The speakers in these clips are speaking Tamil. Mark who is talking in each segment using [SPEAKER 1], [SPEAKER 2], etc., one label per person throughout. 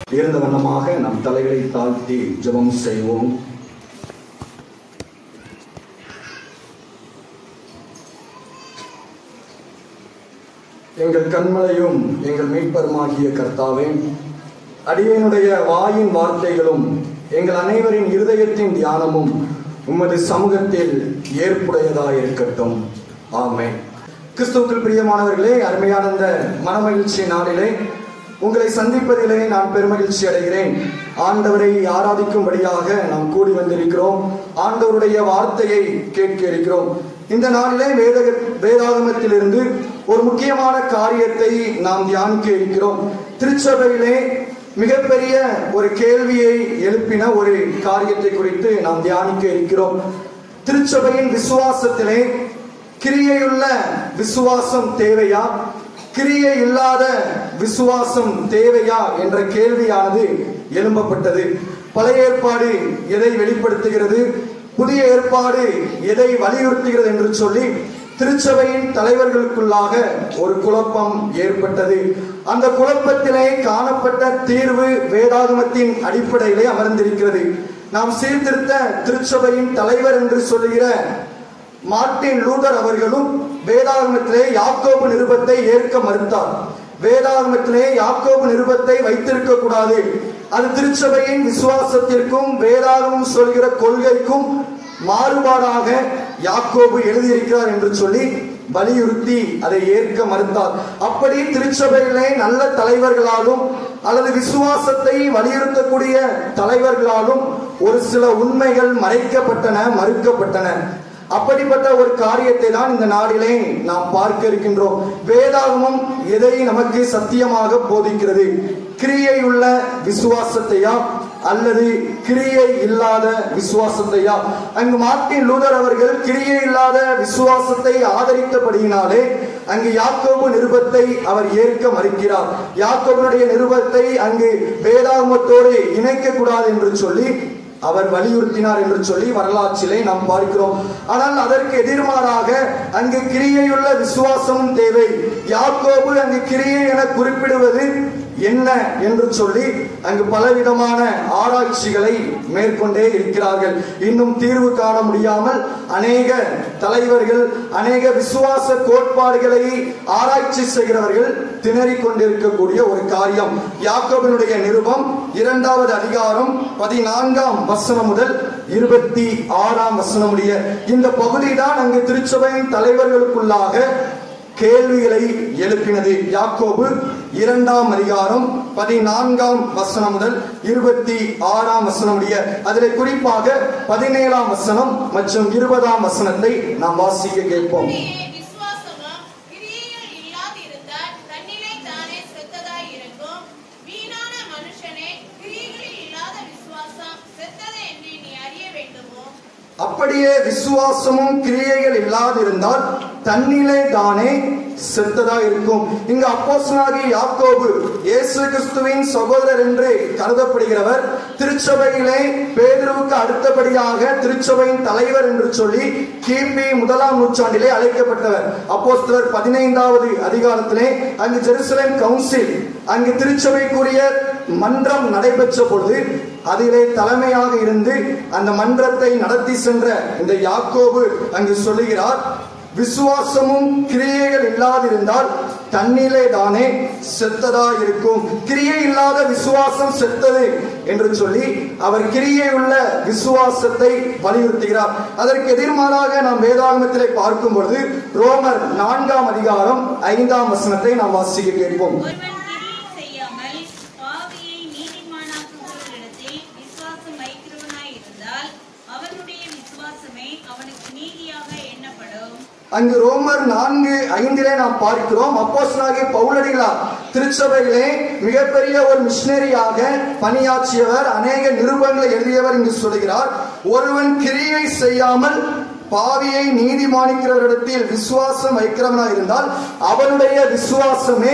[SPEAKER 1] இருந்த வண்ணமாக நம் தலைகளை தாழ்த்தி ஜெபம் செய்வோம் எங்கள் கண்மலையும் எங்கள் மீட்பருமாகிய கர்த்தாவே அடியேனுடைய வாயின் வார்த்தைகளும் எங்கள் அனைவரின் இருதயத்தின் தியானமும் உமது சமூகத்தில் ஏற்புடையதாயிருக்கட்டும் ஆமென் கிறிஸ்துவுக்குள் பிரியமானவர்களே அருமையான இந்த மனமகிழ்ச்சி நாளிலே உங்களை சந்திப்பதிலே நான் பெருமகிழ்ச்சி அடைகிறேன் ஆண்டவரை ஆராதிக்கும்படியாக நாம் கூடி வந்திருக்கிறோம் ஆண்டவருடைய வார்த்தையை கேட்க இருக்கிறோம் இந்த நாளிலே வேத வேதாகமத்திலிருந்து ஒரு முக்கியமான காரியத்தை நாம் தியானிக்க இருக்கிறோம் திருச்சபையிலே மிகப்பெரிய ஒரு கேள்வியை எழுப்பின ஒரு காரியத்தை குறித்து நாம் தியானிக்க இருக்கிறோம் திருச்சபையின் விசுவாசத்திலே கிரியையுள்ள விசுவாசம் தேவையா கிரியை இல்லாத விசுவாசம் தேவையா என்ற கேள்வியானது எழும்பப்பட்டது பழைய ஏற்பாடு எதை வெளிப்படுத்துகிறது புதிய ஏற்பாடு எதை வலியுறுத்துகிறது என்று சொல்லி திருச்சபையின் தலைவர்களுக்குள்ளாக ஒரு குழப்பம் ஏற்பட்டது அந்த குழப்பத்திலே காணப்பட்ட தீர்வு வேதாகமத்தின் அடிப்படையிலே அமர்ந்திருக்கிறது நாம் சீர்திருத்த திருச்சபையின் தலைவர் என்று சொல்லுகிற மார்ட்டின் லூதர் அவர்களும் வேதாகமத்திலே யாக்கோபு நிருபத்தை ஏற்க மறுத்தார் வேதாகமத்திலே யாக்கோபு நிருபத்தை வைத்திருக்க கூடாது அது திருச்சபையின் விசுவாசத்திற்கும் வேதாகமம் சொல்கிற கொள்கைக்கும் மாறுபாடாக யாக்கோபு எழுதியிருக்கிறார் என்று சொல்லி வலியுறுத்தி அதை ஏற்க மறுத்தார் அப்படி திருச்சபையிலே நல்ல தலைவர்களாலும் அல்லது விசுவாசத்தை வலியுறுத்தக்கூடிய தலைவர்களாலும் ஒரு சில உண்மைகள் மறைக்கப்பட்டன மறுக்கப்பட்டன அப்படிப்பட்ட ஒரு காரியத்தை தான் இந்த நாளிலே நாம் பார்க்க இருக்கின்றோம் வேதாகமம் எதை நமக்கு சத்தியமாக போதிக்கிறது கிரியை உள்ள விசுவாசத்தையா அல்லது கிரியை இல்லாத விசுவாசத்தையா அங்கு மார்ட்டின் லூதர் அவர்கள் கிரியை இல்லாத விசுவாசத்தை ஆதரித்தபடியினாலே அங்கு யாக்கோபு நிருபத்தை அவர் ஏற்க மறுக்கிறார் யாக்கோபனுடைய நிருபத்தை அங்கு வேதாகமத்தோடு இணைக்க கூடாது என்று சொல்லி அவர் வலியுறுத்தினார் என்று சொல்லி வரலாற்றிலே நாம் பார்க்கிறோம் ஆனால் அதற்கு எதிர்மாறாக அங்கு கிரியையுள்ள விசுவாசமும் தேவை யாக்கோபு அங்கு கிரியை என குறிப்பிடுவது என்ன என்று சொல்லி அங்கு பலவிதமான ஆராய்ச்சிகளை மேற்கொண்டே இருக்கிறார்கள் இன்னும் தீர்வு காண முடியாமல் அநேக தலைவர்கள் அநேக விசுவாச கோட்பாடுகளை ஆராய்ச்சி செய்கிறவர்கள் திணறிக் கொண்டிருக்கக்கூடிய ஒரு காரியம் யாக்கோபினுடைய நிருபம் இரண்டாவது அதிகாரம் பதினான்காம் வசனம் முதல் இருபத்தி ஆறாம் வசனம் உடைய இந்த பகுதி தான் அங்கு திருச்சபையின் தலைவர்களுக்குள்ளாக கேள்விகளை எழுப்பினது யாக்கோபு இரண்டாம் அதிகாரம் பதினான்காம் வசனம் முதல் இருபத்தி ஆறாம் வசனம் உடைய அதில் குறிப்பாக பதினேழாம் வசனம் மற்றும் இருபதாம் வசனத்தை நாம் வாசிக்க கேட்போம்
[SPEAKER 2] அப்படியே விசுவாசமும் கிரியைகள் இல்லாதிருந்தால் தன்னிலே தானே செத்ததாய் இருக்கும். வீணான மனுஷனே, கிரியைகளில் இல்லாத விசுவாசம் செத்தது என்று நீ அறிய வேண்டுமோ?
[SPEAKER 1] அப்படியே விசுவாசமும் கிரியைகள் இல்லாதிருந்தால் தன்னிலே தானே செத்ததா இருக்கும் இங்கு அப்போஸ்தலனாகிய யாக்கோபு இயேசு கிறிஸ்துவின் சகோதரர் என்று கருதப்படுகிறவர் திருச்சபையிலே பேதுருவுக்கு அடுத்தபடியாக திருச்சபையின் தலைவர் என்று சொல்லி கிபி முதலாம் நூற்றாண்டிலே அழைக்கப்பட்டவர் அப்போஸ்தலர் பதினைந்தாவது அதிகாரத்திலே அங்கு ஜெருசலேம் கவுன்சில் அங்கு திருச்சபைக்குரிய மன்றம் நடைபெற்ற பொழுது அதிலே தலைமையாக இருந்து அந்த மன்றத்தை நடத்தி சென்ற இந்த யாக்கோபு அங்கு சொல்லுகிறார் விசுவாசமும் கிரியைகள் இல்லாதிருந்தால் தன்னிலே தானே செத்ததா இருக்கும் கிரியை இல்லாத விசுவாசம் செத்தது என்று சொல்லி அவர் கிரியை உள்ள விசுவாசத்தை வலியுறுத்துகிறார் அதற்கு எதிர்மாறாக நாம் வேதாகமத்திலே பார்க்கும் பொழுது ரோமர் நான்காம் அதிகாரம் ஐந்தாம் வசனத்தை நாம் வாசிக்க கேட்போம்
[SPEAKER 3] ஒருவன் கிரியை செய்யாமல் பாவியை நீதிமானாக்குகிறவரிடத்தில் விசுவாசம் வைக்கிறவனாய் இருந்தால் அவனுடைய விசுவாசமே அவனுக்கு நீதியாக எண்ணப்படும்
[SPEAKER 1] அங்கு ரோமர் நான்கு ஐந்திலே நாம் பார்க்கிறோம் அப்போஸ்தலனாகிய பவுலடிகளார் திருச்சபையிலே மிகப்பெரிய ஒரு மிஷினரியாக பணியாற்றியவர் அநேக நிருபங்களை எழுதியவர் இங்கு சொல்கிறார் ஒருவன் கிரியை செய்யாமல் பாவியை நீதிமானிக்கிறவரிடத்தில் விசுவாசம் வைக்கிறவனா இருந்தால் அவனுடைய விசுவாசமே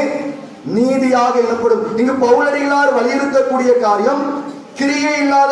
[SPEAKER 1] நீதியாக எனப்படும் இங்கு பவுலடிகளார் வலியுறுத்தக்கூடிய காரியம் கிரியை இல்லாத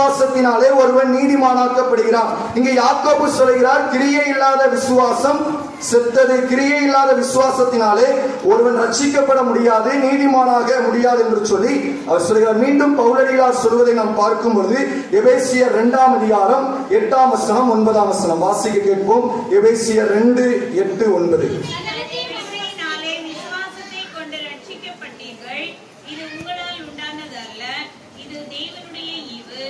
[SPEAKER 1] விசுவாசத்தினாலே ஒருவன் நீதிமானாக்கப்படுகிறான் இங்கு யாக்கோபு சொல்கிறார் கிரியை இல்லாத விசுவாசம் செத்தது கிரியை இல்லாத விசுவாசத்தினாலே ஒருவன் ரட்சிக்கப்பட முடியாது நீதிமானாக முடியாது என்று சொல்லி அவர் சொல்கிறார் மீண்டும் பவுலடியார் சொல்வதை நாம் பார்க்கும் பொழுது எபேசியர் இரண்டாம் அதிகாரம் எட்டாம் வசனம் ஒன்பதாம் வசனம் வாசிக்க கேட்போம் எபேசியர் ரெண்டு எட்டு ஒன்பது
[SPEAKER 3] அந்நடத்தை முறையினாலே விசுவாசத்தை கொண்டு ரட்சிக்கப்பட்டீர்கள் இது உங்களால் உண்டானதல்ல இது தேவனுடைய ஈவு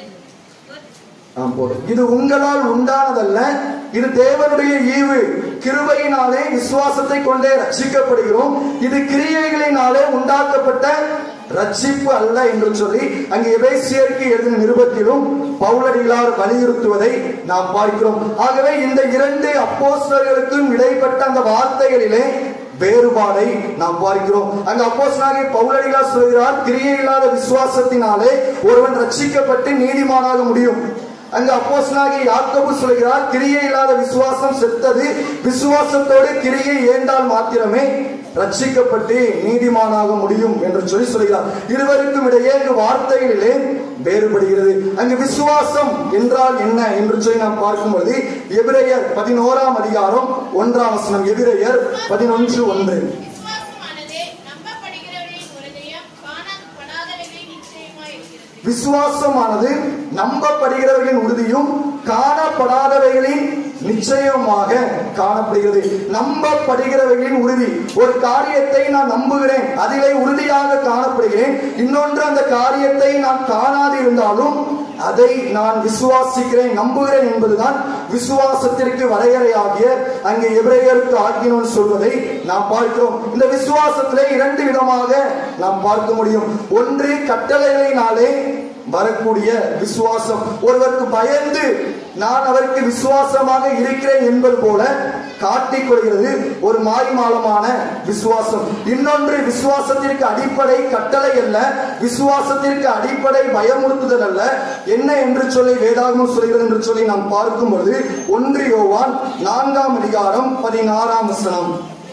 [SPEAKER 1] ஆம், போதும். இது உங்களால் உண்டானதல்ல இது தேவனுடைய ஈவு கிருபையினாலே விசுவாசத்தை கொண்டே ரட்சிக்கப்படுகிறோம் இது கிரியைகளினாலே உண்டாக்கப்பட்ட ரட்சிப்பு அல்ல என்று சொல்லி அங்கே எபேசியருக்கு எழுதின நிருபத்திலும் பவுலடிகளார் வலியுறுத்துவதை நாம் பார்க்கிறோம் ஆகவே இந்த இரண்டு அப்போஸ்தலர்களுக்கும் இடைப்பட்ட அந்த வார்த்தைகளிலே வேறுபாடை நாம் பார்க்கிறோம் அங்க அப்போஸ்தலனாகிய பவுலடிகளார் சொல்கிறார் கிரியை இல்லாத விசுவாசத்தினாலே ஒருவன் ரட்சிக்கப்பட்டு நீதிமானாக முடியும் அங்க அப்போஸ்தலனாகிய யாக்கோபு சொல்கிறார் கிரியை இல்லாத விசுவாசம் செத்தது விசுவாசத்தோடு கிரியை ஏண்டால் மாத்திரமே ரட்சிக்கப்பட்டு நீதிமானாக முடியும் என்று சொல்லி சொல்கிறார் இருவருக்கும் இடையே இங்கு வார்த்தைகளிலே வேறுபடுகிறது அங்கு விசுவாசம் என்றால் என்ன என்று சொல்லி நாம் பார்க்கும்போது எபிரேயர் பதினோராம் அதிகாரம் ஒன்றாம் வசனம் எபிரேயர் பதினொன்று ஒன்று
[SPEAKER 2] விசுவாசமானது நம்பப்படுகிறவர்களின் இருதயம் காணப்படாதவைகளின் நிச்சயமாய் இருக்கிறது
[SPEAKER 1] விசுவாசமானது நம்பப்படுகிறவர்களின் உறுதியும் காணப்படாதவைகளின் நிச்சயமாக காணப்படுகிறது நம்பப்படுகிறவர்களின் உறுதி ஒரு காரியத்தை நான் நம்புகிறேன் அதிலே உறுதியாக காணப்படுகிறேன் இன்னொன்று அந்த காரியத்தை நான் காணாது இருந்தாலும் அதை நான் விசுவாசிக்கிறேன் நம்புகிறேன் என்பதுதான் விசுவாசத்திற்கு வரையறையாகிய அங்கே எபிரேயருக்கு ஆக்கினோன் சொல்வதை நாம் பார்க்கிறோம் இந்த விசுவாசத்திலே இரண்டு விதமாக நாம் பார்க்க முடியும் ஒன்று கட்டளைகளினாலே வரக்கூடிய விசுவாசம் ஒருவருக்கு பயந்து நான் அவருக்கு விசுவாசமாக இருக்கிறேன் என்பது போல காட்டிக் கொள்கிறது ஒரு மாய்மாலமான விசுவாசம் இன்னொன்று விசுவாசத்திற்கு அடிப்படை கட்டளை அல்ல விசுவாசத்திற்கு அடிப்படை பயமுறுத்துதல் அல்ல என்ன என்று சொல்லி வேதாகமம் சொல்கிறது என்று சொல்லி நாம் பார்க்கும் பொழுது ஒன்று யோவான் நான்காம் அதிகாரம் பதினாறாம் வசனம்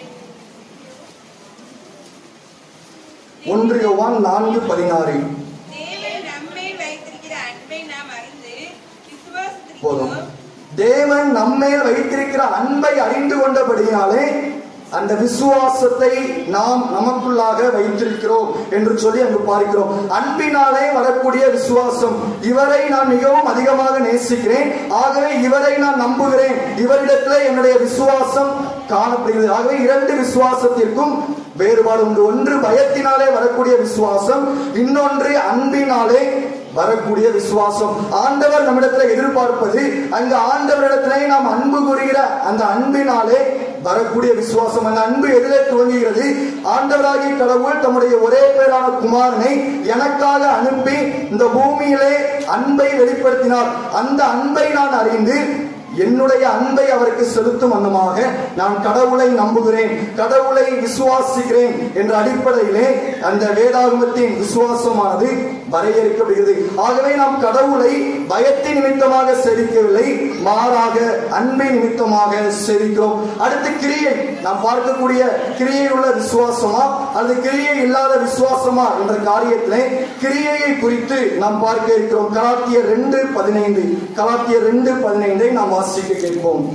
[SPEAKER 1] ஒன்று யோவான் நான்கு பதினாறு
[SPEAKER 4] தேவன் நம்மேல் வைத்திருக்கிற அன்பை நாம் அறிந்து
[SPEAKER 1] போதும்
[SPEAKER 4] விசுவாசத்திற்கும்
[SPEAKER 1] தேவன் நம்மேல் வைத்திருக்கிற அன்பை அறிந்து கொண்டபடியாலே அந்த விசுவாசத்தை நாம் நமக்குள்ளாக வைத்திருக்கிறோம் என்று சொல்லி அங்கு பார்க்கிறோம் அன்பினாலே வரக்கூடிய விசுவாசம் இவரை நான் மிகவும் அதிகமாக நேசிக்கிறேன் ஆகவே இவரை நான் நம்புகிறேன் இவரிடத்திலே என்னுடைய விசுவாசம் காணப்படுகிறது ஆகவே இரண்டு விசுவாசத்திற்கும் வேறுபாடு உண்டு ஒன்று பயத்தினாலே வரக்கூடிய விசுவாசம் இன்னொன்று அன்பினாலே வரக்கூடிய விசுவாசம் ஆண்டவர் நம்மிடத்துல எதிர்பார்ப்பது அங்க ஆண்டவரிடத்திலே நாம் அன்பு கூறுகிற அந்த அன்பினாலே வரக்கூடிய விசுவாசம் அந்த அன்பு எதிலே துவங்குகிறது ஆண்டவராகிய கடவுள் தம்முடைய ஒரே பேரான குமாரனை எனக்காக அனுப்பி இந்த பூமியிலே அன்பை வெளிப்படுத்தினார் அந்த அன்பை நான் அறிந்து என்னுடைய அன்பை அவருக்கு செலுத்தும் வண்ணமாக நான் கடவுளை நம்புகிறேன் கடவுளை விசுவாசிக்கிறேன் என்ற அடிப்படையிலே அந்த வேதாகமத்தின் விசுவாசமானது வரையறுக்கப்படுகிறது ஆகவே நாம் கடவுளை பயத்தின் நிமித்தமாக செரிக்கவில்லை மாறாக அன்பை நிமித்தமாக செரிக்கிறோம் அடுத்து கிரியை நாம் பார்க்கக்கூடிய கிரியை உள்ள விசுவாசமா அல்லது கிரியை இல்லாத விசுவாசமா என்ற காரியத்திலே கிரியையை குறித்து நாம் பார்க்க இருக்கிறோம் கலாத்தியர் ரெண்டு பதினைந்து கலாத்தியர் ரெண்டு பதினைந்தை நாம் வாசிக்க கேட்போம்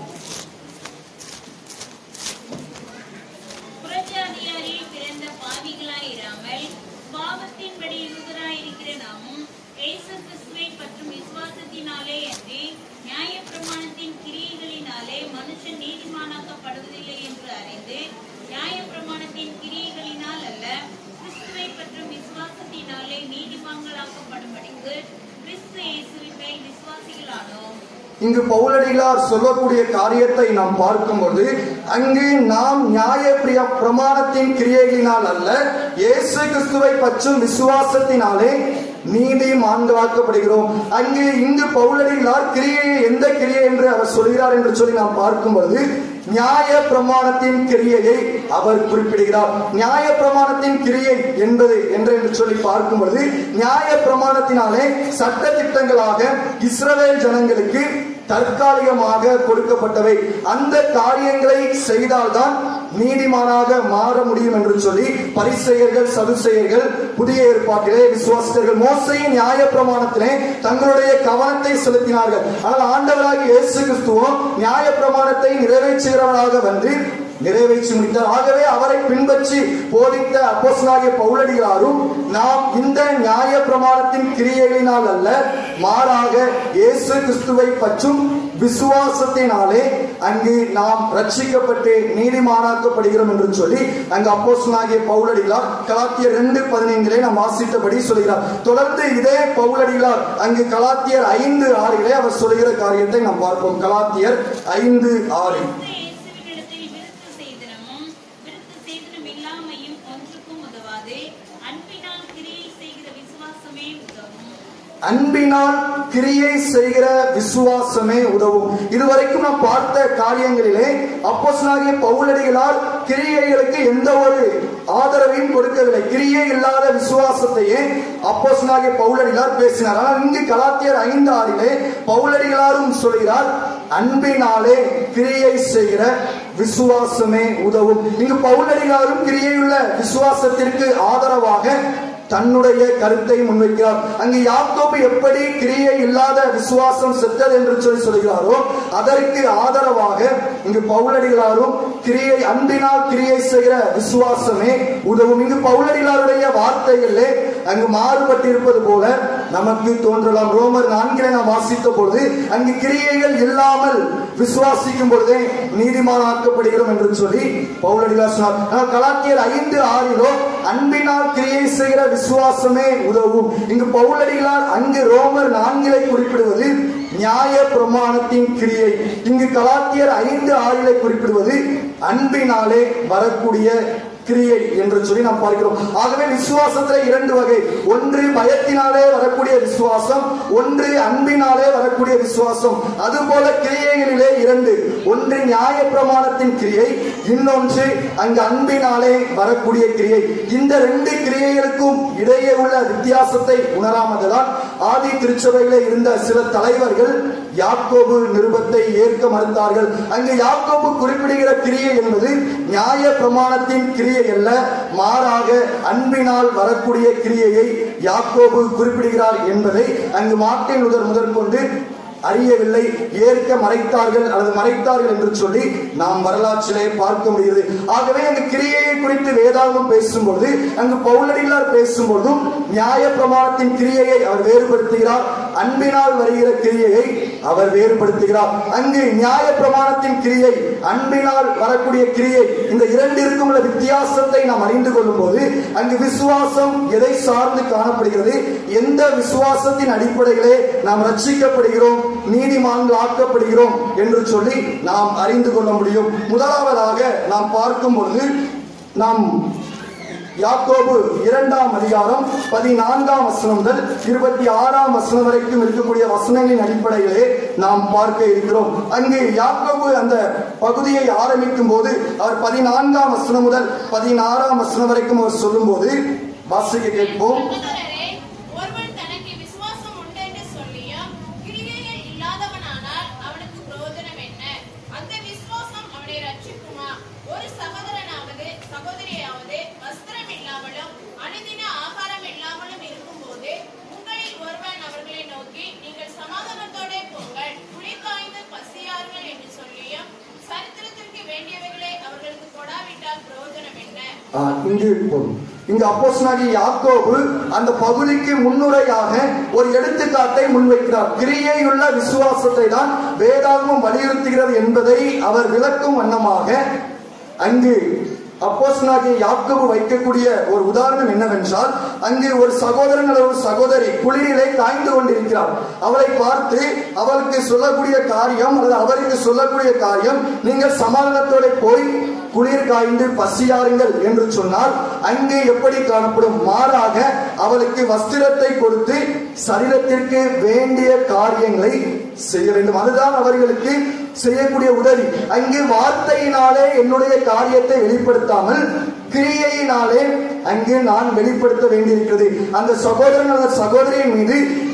[SPEAKER 3] புறஜாதியாரில் பிறந்த பாவிகளாயிராமல் பாவத்தின்படி யூதராயிருக்கிற நாமும் இயேசு கிறிஸ்துவை பற்றும் விசுவாசத்தினாலே அன்றி நியாயப்பிரமாணத்தின் கிரியைகளினாலே மனுஷன் நீதிமானாக்கப்படுவதில்லை என்று அறிந்து நியாயப்பிரமாணத்தின் கிரியைகளினால் அல்ல கிறிஸ்துவை பற்றும் விசுவாசத்தினாலே நீதிமான்களாக்கப்படும்படிக்கு கிறிஸ்து இயேசுவின் மேல் விசுவாசிகளானோம்
[SPEAKER 1] இங்கு பவுலடிகளார் சொல்லக்கூடிய காரியத்தை நாம் பார்க்கும்போது அங்கு நாம் நியாய பிரிய பிரமாணத்தின் கிரியைகளினால் அல்ல இயேசு கிறிஸ்துவை பற்றும் விசுவாசத்தினாலே நீதி மாண்பாக்கப்படுகிறோம் அங்கு இங்கு பவுலடிகளார் கிரியையை எந்த கிரியை என்று அவர் சொல்கிறார் என்று சொல்லி நாம் பார்க்கும்போது நியாய பிரமாணத்தின் கிரியையை அவர் குறிப்பிடுகிறார் நியாய பிரமாணத்தின் கிரியை என்பது என்று என்று சொல்லி பார்க்கும் பொழுது நியாய பிரமாணத்தினாலே சட்ட திட்டங்களாக இஸ்ரவேல் ஜனங்களுக்கு தற்காலிகமாக கொடுக்கப்பட்டவை அந்த காரியங்களை செய்தால்தான் நீதிமானாக மாற முடியும் என்று சொல்லி பரிசெயர்கள் சதுசெயர்கள் புதிய ஏற்பாட்டிலே விசுவாசித்தர்கள் மோசையின் நியாய பிரமாணத்திலே தங்களுடைய கவனத்தை செலுத்தினார்கள் ஆனால் ஆண்டவராகிய இயேசு கிறிஸ்துவும் நியாய பிரமாணத்தை நிறைவேற்றுகிறவராக வந்து நிறைவேற்றி முடித்தார் ஆகவே அவரை பின்பற்றி போதித்த அப்போஸ்தலனாகிய பவுலடிகளாரும் நாம் இந்த நியாய பிரமாணத்தின் கிரியைகளினால் அல்ல மாறாக இயேசு கிறிஸ்துவை பற்றும் விசுவாசத்தினாலே அங்கு நாம் ரட்சிக்கப்பட்டு நீதிமானாக்கப்படுகிறோம் என்று சொல்லி அங்கு அப்போஸ்தலனாகிய பவுலடிகளார் கலாத்தியர் ரெண்டு பதினைந்திலே நாம் வாசித்தபடி சொல்கிறார் தொடர்ந்து இதே பவுலடிகளார் அங்கு கலாத்தியர் ஐந்து ஆறிலே அவர் சொல்கிற காரியத்தை நாம் பார்ப்போம் கலாத்தியர் ஐந்து ஆறு
[SPEAKER 3] இயேசுவினிடத்தில் விருத்து செய்தனமும் விருத்து செய்தனம் இல்லாமையும் ஒன்றுக்கும் உதவாது அன்பினால் கிரியை செய்கிற விசுவாசமே உதவும்
[SPEAKER 1] அன்பினால் கிரியை செய்கிற விசுவாசமே உதவும் இதுவரைக்கும் நாம் பார்த்த காரியங்களிலே அப்போஸ்தலனாகிய பவுலடிகளார் கிரியைகளுக்கு எந்த ஒரு ஆதரவையும் கொடுக்கவில்லை கிரியை இல்லாத விசுவாசத்தையே அப்போஸ்தலனாகிய பவுலடிகளார் பேசினார் ஆனால் இங்கு கலாத்தியர் ஐந்து ஆறிலே பவுலடிகளாரும் சொல்கிறார் அன்பினாலே கிரியை செய்கிற விசுவாசமே உதவும் இங்கு பவுலடிகளாரும் கிரியையுள்ள விசுவாசத்திற்கு ஆதரவாக தன்னுடைய கருத்தை முன்வைக்கிறார் அங்கு யாக்கோபு எப்படி கிரியை இல்லாத விசுவாசம் செத்தது என்று சொல்லி சொல்கிறாரோ அதற்கு ஆதரவாக இங்கு பவுலடிகளாரும் கிரியை அன்பினால் கிரியை செய்கிற விசுவாசமே உதவும் இங்கு பவுலடிகளாருடைய வார்த்தைகளிலே அங்கு மாறுபட்டிருப்பது போல நமக்கு தோன்றலாம் ரோமர் நான்கிலே நாம் வாசித்த பொழுது அங்கு கிரியைகள் இல்லாமல் விசுவாசிக்கும் பொழுதே நீதிமானாக்கப்படுகிறோம் என்று சொல்லி பவுலடிகளார் சொன்னார் ஆனால் கலாத்தியர் ஐந்து ஆறிலோ அன்பினால் கிரியை செய்கிற விசுவாசமே உதவும் இங்கு பவுலடிகளார் அங்கு ரோமர் நான்கிலை குறிப்பிடுவது நியாய பிரமாணத்தின் கிரியை இங்கு கலாத்தியர் ஐந்து ஆறிலை குறிப்பிடுவது அன்பினாலே வரக்கூடிய கிரியை என்று சொல்லி நாம் பார்க்கிறோம் ஆகவே விசுவாசத்துல இரண்டு வகை ஒன்று பயத்தினாலே வரக்கூடிய விசுவாசம் ஒன்று அன்பினாலே வரக்கூடிய விசுவாசம் அதுபோல கிரியைகளிலே இரண்டு ஒன்று நியாய பிரமாணத்தின் கிரியை இன்னொன்று அங்கு அன்பினாலே வரக்கூடிய கிரியை இந்த ரெண்டு கிரியைகளுக்கும் இடையே உள்ள வித்தியாசத்தை உணராமதுதான் ஆதி திருச்சபையிலே இருந்த சில தலைவர்கள் யாக்கோபு நிருபத்தை ஏற்க மறுத்தார்கள் அங்கு யாக்கோபு குறிப்பிடுகிற கிரியை என்பது நியாய பிரமாணத்தின் கிரியை அல்ல மாறாக அன்பினால் வரக்கூடிய கிரியையை யாக்கோபு குறிப்பிடுகிறார் என்பதை அங்கு மார்ட்டின் முதல் முதற்கொண்டு அறியவில்லை ஏற்க மறைத்தார்கள் அல்லது மறைத்தார்கள் என்று சொல்லி நாம் வரலாற்றிலே பார்க்க முடிகிறது ஆகவே அந்த கிரியையை குறித்து வேதாகமம் பேசும்பொழுது அங்கு பவுலடிகளார் பேசும்பொழுதும் நியாய பிரமாணத்தின் கிரியையை அவர் வேறுபடுத்துகிறார் அன்பினால் வருகிற கிரியையை அவர் வேறுபடுத்துகிறார் அங்கு நியாய பிரமாணத்தின் கிரியை அன்பினால் வரக்கூடிய கிரியை இந்த இரண்டிற்கும் உள்ள வித்தியாசத்தை நாம் அறிந்து கொள்ளும் போது அங்கு விசுவாசம் எதை சார்ந்து காணப்படுகிறது எந்த விசுவாசத்தின் அடிப்படையிலே நாம் ரட்சிக்கப்படுகிறோம் நீதிமான்கள் ஆக்கப்படுகிறோம் என்று சொல்லி நாம் அறிந்து கொள்ள முடியும் முதலாவதாக நாம் பார்க்கும் பொழுது நாம் யாக்கோபு இரண்டாம் அதிகாரம் பதினான்காம் வசனம் முதல் இருபத்தி ஆறாம் வசனம் வரைக்கும் இருக்கக்கூடிய வசனங்களின் அடிப்படையிலே நாம் பார்க்க இருக்கிறோம் அங்கு யாக்கோபு அந்த பகுதியை ஆரம்பிக்கும் போது அவர் பதினான்காம் வசனம் முதல் பதினாறாம் வசனம் வரைக்கும் அவர் சொல்லும்போது வாசிக்க கேட்போம்
[SPEAKER 2] சகோதரரே, ஒருவன் தனக்கு விசுவாசம் உண்டென்று சொல்லியும் கிரியைகள் இல்லாதவனானால் அவனுக்கு பிரயோஜனம் என்ன? அந்த விசுவாசம் அவனை ரட்சிக்குமா? ஒரு சகோதரனாவது சகோதரியாவது வஸ்திரம் இல்லாமலும் அனுதின ஆகாரம் இல்லாமலும் இருக்கும்போது உங்களில் ஒருவன் அவர்களை நோக்கி நீங்கள் சமாதானத்தோடே போங்கள் குளிர் காய்ந்து பசியார்கள் என்று சொல்லியும் சரித்திரத்திற்கு வேண்டியவைகளை அவர்களுக்கு கொடாவிட்டால் பிரயோஜனம் என்ன
[SPEAKER 1] ஆ, இங்கு போதும். இங்கு அப்போஸ்தலனாகிய யாக்கோபு அந்த பகுதிக்கு முன்னுரையாக ஒரு எடுத்துக்காட்டை முன்வைக்கிறார் கிரியையுள்ள விசுவாசத்தை தான் வேதாகமம் வலியுறுத்துகிறது என்பதை அவர் விளக்கும் வண்ணமாக அங்கு அப்போஸ்தலனாகிய யாக்கோபு வைக்கக்கூடிய ஒரு உதாரணம் என்னவென்றால் அங்கு ஒரு சகோதரன் அல்லது ஒரு சகோதரி குளிரிலே காய்ந்து கொண்டிருக்கிறார் அவளை பார்த்து அவளுக்கு சொல்லக்கூடிய காரியம் அல்லது அவருக்கு சொல்லக்கூடிய காரியம் நீங்கள் சமாதானத்தோட போய் குளிர் காய்ந்து பசியாருங்கள் என்று சொன்னால் அங்கே எப்படி காணப்படும் மாறாக அவளுக்கு வஸ்திரத்தை கொடுத்து சரீரத்திற்கு வேண்டிய காரியங்களை செய்ய வேண்டும் அதுதான் அவர்களுக்கு செய்யக்கூடிய உதவி அங்கு வார்த்தையினாலே என்னுடைய காரியத்தை வெளிப்படுத்தாமல் கிரியையினாலே அங்கு நான் வெளிப்படுத்த வேண்டியிருக்கிறது அந்த சகோதரன் அந்த சகோதரியின் மீது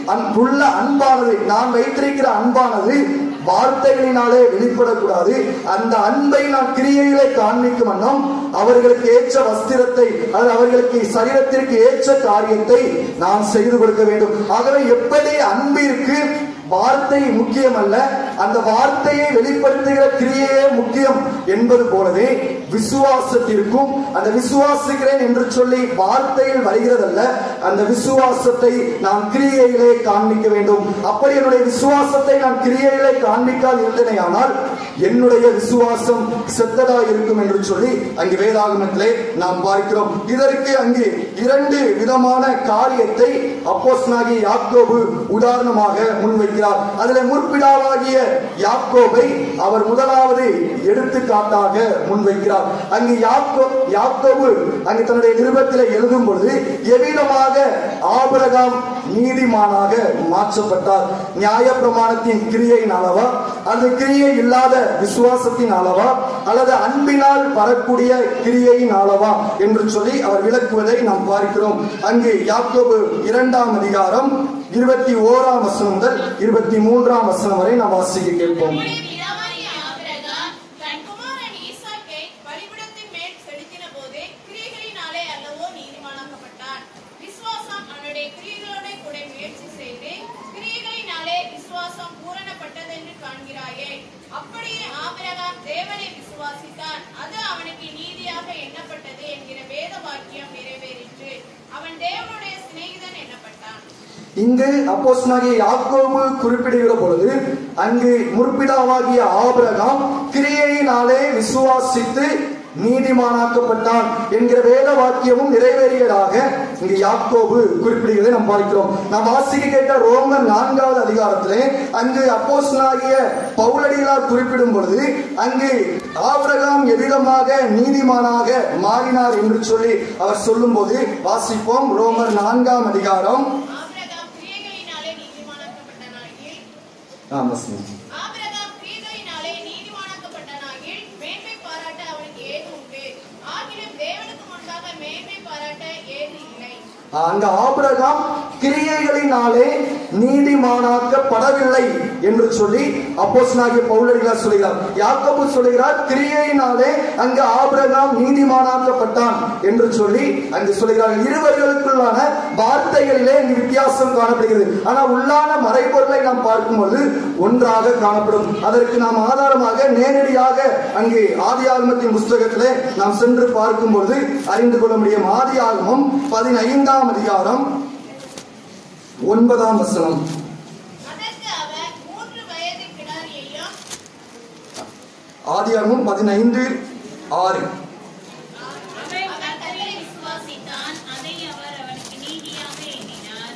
[SPEAKER 1] அன்புள்ள அன்பானது நான் வைத்திருக்கிற அன்பானது வார்த்தைகளினாலே வெளிப்படக்கூடாது அந்த அன்பை நான் கிரியையிலே காண்பிக்கும் வண்ணம் அவர்களுக்கு ஏற்ற வஸ்திரத்தை அது அவர்களுக்கு சரீரத்திற்கு ஏற்ற காரியத்தை நான் செய்து கொடுக்க வேண்டும் ஆகவே எப்படி அன்பிற்கு வார்த்தை முக்கியம் அல்ல அந்த வார்த்தையை வெளிப்படுத்துகிற கிரியையே முக்கியம் என்பது போலவே விசுவாசத்திற்கும் அந்த விசுவாசிக்கிறேன் என்று சொல்லி வார்த்தையில் வருகிறதல்ல அந்த விசுவாசத்தை நான் கிரியையிலே காண்பிக்க வேண்டும் அப்படி என்னுடைய விசுவாசத்தை நான் கிரியையிலே காண்பிக்காது இருந்தேனையானால் என்னுடைய விசுவாசம் செத்ததா இருக்கும் என்று சொல்லி அங்கு வேதாகமத்திலே நாம் பார்க்கிறோம் இதற்கு அங்கு இரண்டு விதமான காரியத்தை அப்போஸ்தலனாகிய யாக்கோபு உதாரணமாக முன்வைக்கிறார் அதில் முற்பிடாவாகிய யாக்கோபை அவர் முதலாவது எடுத்துக்காட்டாக முன்வைக்கிறார் அங்கு யாக்கோ யாக்கோபு அங்கு தன்னுடைய நிருபத்தில் எழுதும் பொழுது எவ்விதமாக ஆபிரகாம் நீதிமானாக மாற்றப்பட்டார் நியாயப்பிரமாணத்தின் கிரியையின் அளவா அல்லது கிரியை இல்லாத விசுவாசத்தின் அளவா அல்லது அன்பினால் வரக்கூடிய கிரியையின் அளவா என்று சொல்லி அவர் விளக்குவதை நாம் பார்க்கிறோம் அங்கு யாக்கோபு இரண்டாம் அதிகாரம் இருபத்தி ஓராம் வசனம் முதல் இருபத்தி மூன்றாம் வசனம் வரை நாம் வாசிக்க கேட்போம்
[SPEAKER 2] நம்முடைய பிதாவாகிய ஆபிரகாம் தன் குமாரன் ஈசாக்கை பலிபீடத்தின் மேல் செலுத்தின போது கிரியைகளினாலே அல்லவோ நீதிமானாக்கப்பட்டான் விசுவாசம் அவனுடைய கிரியைகளோட கூட முயற்சி செய்து கிரியைகளினாலே விசுவாசம் பூரணப்பட்டதென்று காண்கிறாயே அப்படியே ஆபிரகாம் தேவனை விசுவாசித்தான் அது அவனுக்கு நீதியாக எண்ணப்பட்டது என்கிற வேத வாக்கியம் நிறைவேறிற்று அவன் தேவனுடைய சிநேகிதன் எண்ணப்பட்டான்
[SPEAKER 1] இங்கு அப்போஸ்தலனாகிய யாக்கோபு குறிப்பிடுகிற பொழுது அங்கு முற்பிதாவாகிய ஆபிரகாம் கிரியையினாலே விசுவாசித்து நீதிமானாக்கப்பட்டான் என்கிற வேத வாக்கியமும் நிறைவேறியதாக இங்கு யாக்கோபு குறிப்பிடுகிறதை நாம் பார்க்கிறோம் நாம் வாசிக்க கேட்ட ரோமர் நான்காவது அதிகாரத்திலே அங்கு அப்போஸ்தலனாகிய பவுலடிகளார் குறிப்பிடும் பொழுது அங்கு ஆபிரகாம் எவ்விதமாக நீதிமானாக மாறினார் என்று சொல்லி அவர் சொல்லும்போது வாசிப்போம் ரோமர் நான்காம் அதிகாரம்
[SPEAKER 2] ஆபிரகாம் கிரியைகளினாலே நீதிமானாக்கப்பட்டனாகில்
[SPEAKER 1] ஆமா சார்.
[SPEAKER 2] ஆபிரகாம் கிரியைகளினாலே நீதிமானாக்கப்பட்டனாகில் மேன்மை பாராட்ட அவனுக்கு ஏது உண்டு ஆகிலும் தேவனுக்கு முன்பாக மேன்மை பாராட்ட ஏது இல்லை
[SPEAKER 1] அந்த ஆபிரகாம் கிரியைகளினாலே நீதிமானாக்கப்படவில்லை என்று சொல்லி அப்போஸ்தலனாகிய பவுலடிகளார் சொல்கிறார் யாக்கோபு சொல்கிறார் கிரியையினாலே அங்கு ஆபிரகாம் நீதிமானாக்கப்பட்டான் என்று சொல்லி அங்கு சொல்கிறார் இருவர்களுக்குள்ளான வார்த்தைகளிலே இங்கு வித்தியாசம் காணப்படுகிறது ஆனால் உள்ளான மறைபொருளை நாம் பார்க்கும்போது ஒன்றாக காணப்படும் அதற்கு நாம் ஆதாரமாக நேரடியாக அங்கு ஆதியாகமத்தின் புஸ்தகத்திலே நாம் சென்று பார்க்கும்போது அறிந்து கொள்ள முடியும் ஆதியாகமம் பதினைந்தாம் அதிகாரம் ஒன்பதாம் வசனம்
[SPEAKER 2] அதற்கு அவர் மூன்று வயது கிடாரியையும்
[SPEAKER 1] ஆதியாகமம் பதினைந்து ஆறு
[SPEAKER 3] அவன் கர்த்தரை விசுவாசித்தான் அதை அவர் அவனுக்கு நீதியாக எண்ணினார்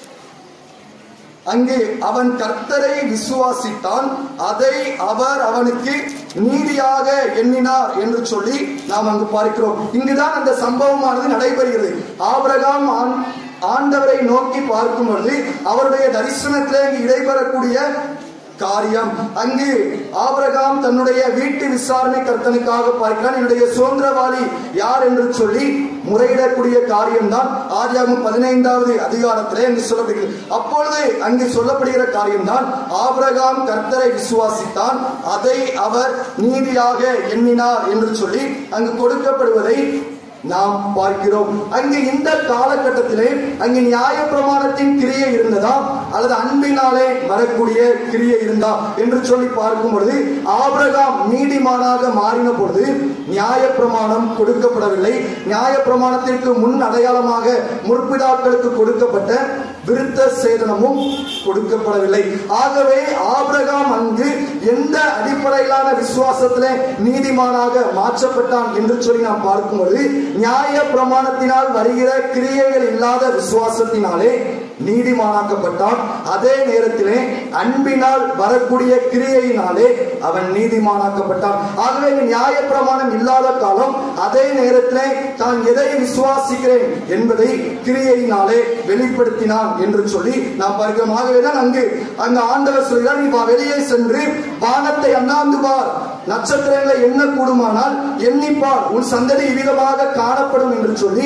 [SPEAKER 1] அங்கே அவன் கர்த்தரை விசுவாசித்தான் அதை அவர் அவனுக்கு நீதியாக எண்ணினார் என்று சொல்லி நாம் அங்கு பார்க்கிறோம் இங்குதான் அந்த சம்பவமானது நடைபெறுகிறது ஆபிரகாம் ஆண்- ஆண்டவரை நோக்கி பார்க்கும் பொழுது அவருடைய தரிசனத்திலே இங்கு இடைபெறக்கூடிய காரியம் அங்கு ஆபிரகாம் தன்னுடைய வீட்டு விசாரணை கர்த்தனுக்காக பார்க்கிறான் என்னுடைய சுதந்திரவாளி யார் என்று சொல்லி முறையிடக்கூடிய காரியம்தான் ஆதியாகமம் பதினைந்தாவது அதிகாரத்திலே அங்கு சொல்லப்படுகிறது அப்பொழுது அங்கு சொல்லப்படுகிற காரியம்தான் ஆபிரகாம் கர்த்தரை விசுவாசித்தான் அதை அவர் நீதியாக எண்ணினார் என்று சொல்லி அங்கு கொடுக்கப்படுவதை நாம் பார்க்கிறோம் அங்கு இந்த காலகட்டத்திலே அங்கு நியாய பிரமாணத்தின் கிரியை இருந்ததா அல்லது அன்பினாலே வரக்கூடிய கிரியை இருந்தா என்று சொல்லி பார்க்கும் பொழுது ஆபிரகாம் நீதிமானாக மாறின பொழுது நியாய பிரமாணம் கொடுக்கப்படவில்லை நியாய பிரமாணத்திற்கு முன் அடையாளமாக முற்பிதாக்களுக்கு கொடுக்கப்பட்ட விருத்த சேதனமும் கொடுக்கப்படவில்லை ஆகவே ஆபிரகாம் அங்கு எந்த அடிப்படையிலான விசுவாசத்திலே நீதிமானாக மாற்றப்பட்டான் என்று சொல்லி நாம் பார்க்கும்போது நியாய பிரமாணத்தினால் வருகிற கிரியைகள் இல்லாத விசுவாசத்தினாலே நீதிமானாக்கப்பட்டான் அதே நேரத்திலே அன்பினால் வரக்கூடிய கிரியையினாலே அவன் நீதிமானாக்கப்பட்டான் ஆகவே இங்கு நியாய பிரமாணம் இல்லாத காலம் அதே நேரத்திலே தான் எதை விசுவாசிக்கிறேன் என்பதை கிரியையினாலே வெளிப்படுத்தினான் என்று சொல்லி நாம் பார்க்கிறோம் ஆகவேதான் அங்கு அங்கு ஆண்டவர் சொல்கிறார் நீ வா வெளியே சென்று வானத்தை அண்ணாந்து பார் நட்சத்திரங்களை எண்ண கூடுமானால் எண்ணிப்பார் உன் சந்ததி இவ்விதமாக காணப்படும் என்று சொல்லி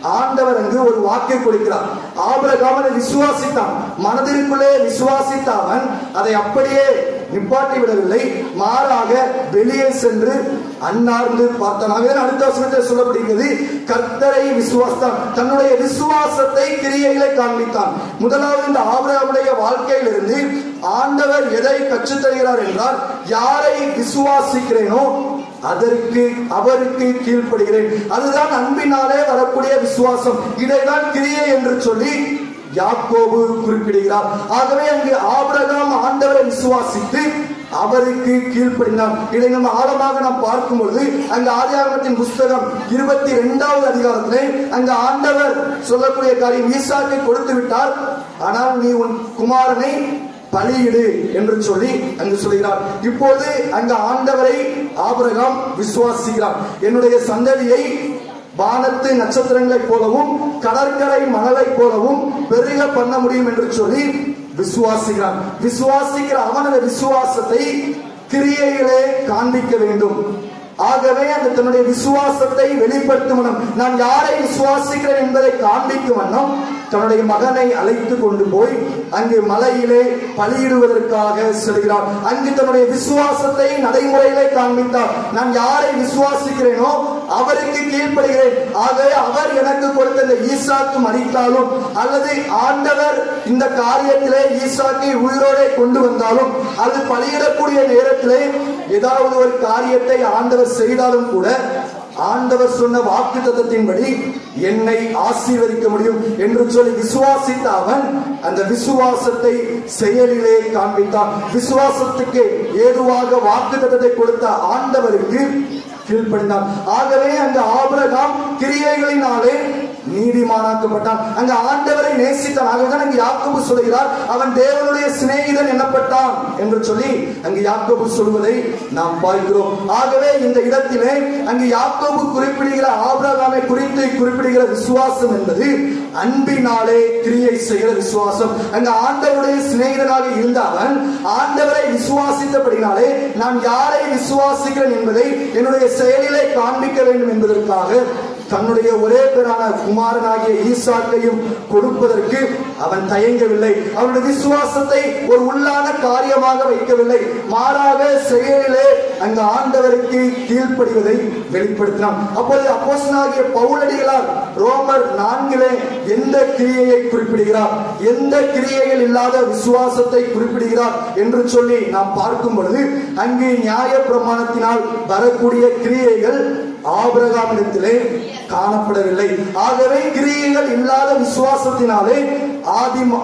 [SPEAKER 1] ஆண்டவர் அங்கு ஒரு வாக்கை கொடுக்கிறார் ஆபிரகாம் அதை விசுவாசித்தான் மனதிற்குள்ளே விசுவாசித்த அவன் அதை அப்படியே நிப்பாட்டி விடவில்லை மாறாக வெளியே சென்று அன்னார்ந்து பார்த்தான் ஆகவே அடுத்த வசனத்தில் சொல்லப்படுகிறது கர்த்தரை விசுவாசித்தான் தன்னுடைய விசுவாசத்தை கிரியைகளை காண்பித்தான் முதலாவது இந்த ஆபிரகாமுடைய வாழ்க்கையிலிருந்து ஆண்டவர் எதை கற்றுத் தருகிறார் என்றால் யாரை விசுவாசிக்கிறேனோ அதற்கு அவருக்கு கீழ்ப்படுகிறேன் அதுதான் அன்பினாலே வரக்கூடிய விசுவாசம் இதைதான் கிரியை என்று சொல்லி யாக்கோபு குறிப்பிடுகிறார் ஆகவே அங்கு ஆபிரகாம் ஆண்டவரை விசுவாசித்து அவருக்கு கீழ்ப்படினார் இதை நம்ம ஆழமாக நாம் பார்க்கும் பொழுது அங்க ஆதியாகமத்தின் புஸ்தகம் இருபத்தி இரண்டாவது அதிகாரத்திலே அங்க ஆண்டவர் சொல்லக்கூடிய காரியம் ஈசாக்கை கொடுத்து விட்டார் ஆனால் நீ உன் குமாரனை பலியிடு என்று சொல்லி அங்கு சொல்கிறார் இப்போது அங்க ஆண்டவரை ஆபிரகாம் விசுவாசிக்கிறார் என்னுடைய சந்ததியை வானத்து நட்சத்திரங்களைப் போலவும் கடற்கரை மணலைப் போலவும் பெருக பண்ண முடியும் என்று சொல்லி விசுவாசிக்கிறான் விசுவாசிக்கிற அவனது விசுவாசத்தை கிரியைகளே காண்பிக்க வேண்டும் ஆகவே அந்த தன்னுடைய விசுவாசத்தை வெளிப்படுத்தும் வண்ணம் நான் யாரை விசுவாசிக்கிறேன் என்பதை காண்பிக்கும் வண்ணம் தன்னுடைய மகனை அழைத்து கொண்டு போய் அங்கு மலையிலே பலியிடுவதற்காக செல்கிறார் அங்கு தன்னுடைய விசுவாசத்தை நடைமுறையிலே காண்பித்தார் நான் யாரை விசுவாசிக்கிறேனோ அவருக்கு கீழ்ப்படுகிறேன் ஆகவே அவர் எனக்கு கொடுத்த இந்த ஈசாக்கு மறித்தாலும் அல்லது ஆண்டவர் இந்த காரியத்திலே ஈசாக்கை உயிரோടെ கொண்டு வந்தாலும் அது பலியிடக்கூடிய நேரத்திலே ஏதாவது ஒரு காரியத்தை ஆண்டவர் செய்தாலும் கூட ஆண்டவர் சொன்ன வாக்கு தத்தத்தின்படி என்னை ஆசீர்வதிக்க முடியும் என்று சொல்லி விசுவாசித்த அவன் அந்த விசுவாசத்தை செயலிலே காண்பித்தான் விசுவாசத்துக்கு ஏதுவாக வாக்கு தத்தத்தை கொடுத்த ஆண்டவருக்கு கீழ்ப்படிந்தான் ஆகவே அந்த ஆபிரகாம் கிரியைகளினாலே நீதிமானாக்கப்பட்டான் அங்க ஆண்டவரை நேசித்தான் ஆகவேதான் அங்கு யாக்கோபு சொல்கிறார் அவன் தேவனுடைய சிநேகிதன் எண்ணப்பட்டான் என்று சொல்லி அங்கு யாக்கோபு சொல்வதை நாம் பார்க்கிறோம் ஆகவே இந்த இடத்திலே அங்கு யாக்கோபு குறிப்பிடுகிற ஆபிரகாமை குறித்து குறிப்பிடுகிற விசுவாசம் என்பது அன்பினாலே கிரியை செய்கிற விசுவாசம் அங்க ஆண்டவருடைய சிநேகிதனாக இருந்த அவன் ஆண்டவரை விசுவாசித்தபடினாலே நான் யாரை விசுவாசிக்கிறேன் என்பதை என்னுடைய செயலிலே காண்பிக்க வேண்டும் என்பதற்காக தன்னுடைய ஒரே பேரான குமாரனாகிய ஈசாக்கையும் கொடுப்பதற்கு அவன் தயங்கவில்லை அவனுடைய விசுவாசத்தை ஒரு உள்ளான காரியமாக வைக்கவில்லை மாறாக செயலிலே அங்க ஆண்டவருக்கு கீழ்ப்படிவதை வெளிப்படுத்தினான் அப்பொழுது அப்போஸ்தலனாகிய பவுலடிகளார் ரோமர் நான்கிலே எந்த கிரியையை குறிப்பிடுகிறார் எந்த கிரியைகள் இல்லாத விசுவாசத்தை குறிப்பிடுகிறார் என்று சொல்லி நாம் பார்க்கும் பொழுது அங்கு நியாய பிரமாணத்தினால் வரக்கூடிய கிரியைகள் ஆபிரகாமிடத்திலே காணப்படவில்லை ஆகவே கிரியைகள் இல்லாத விசுவாசத்தினாலே ஆதிமா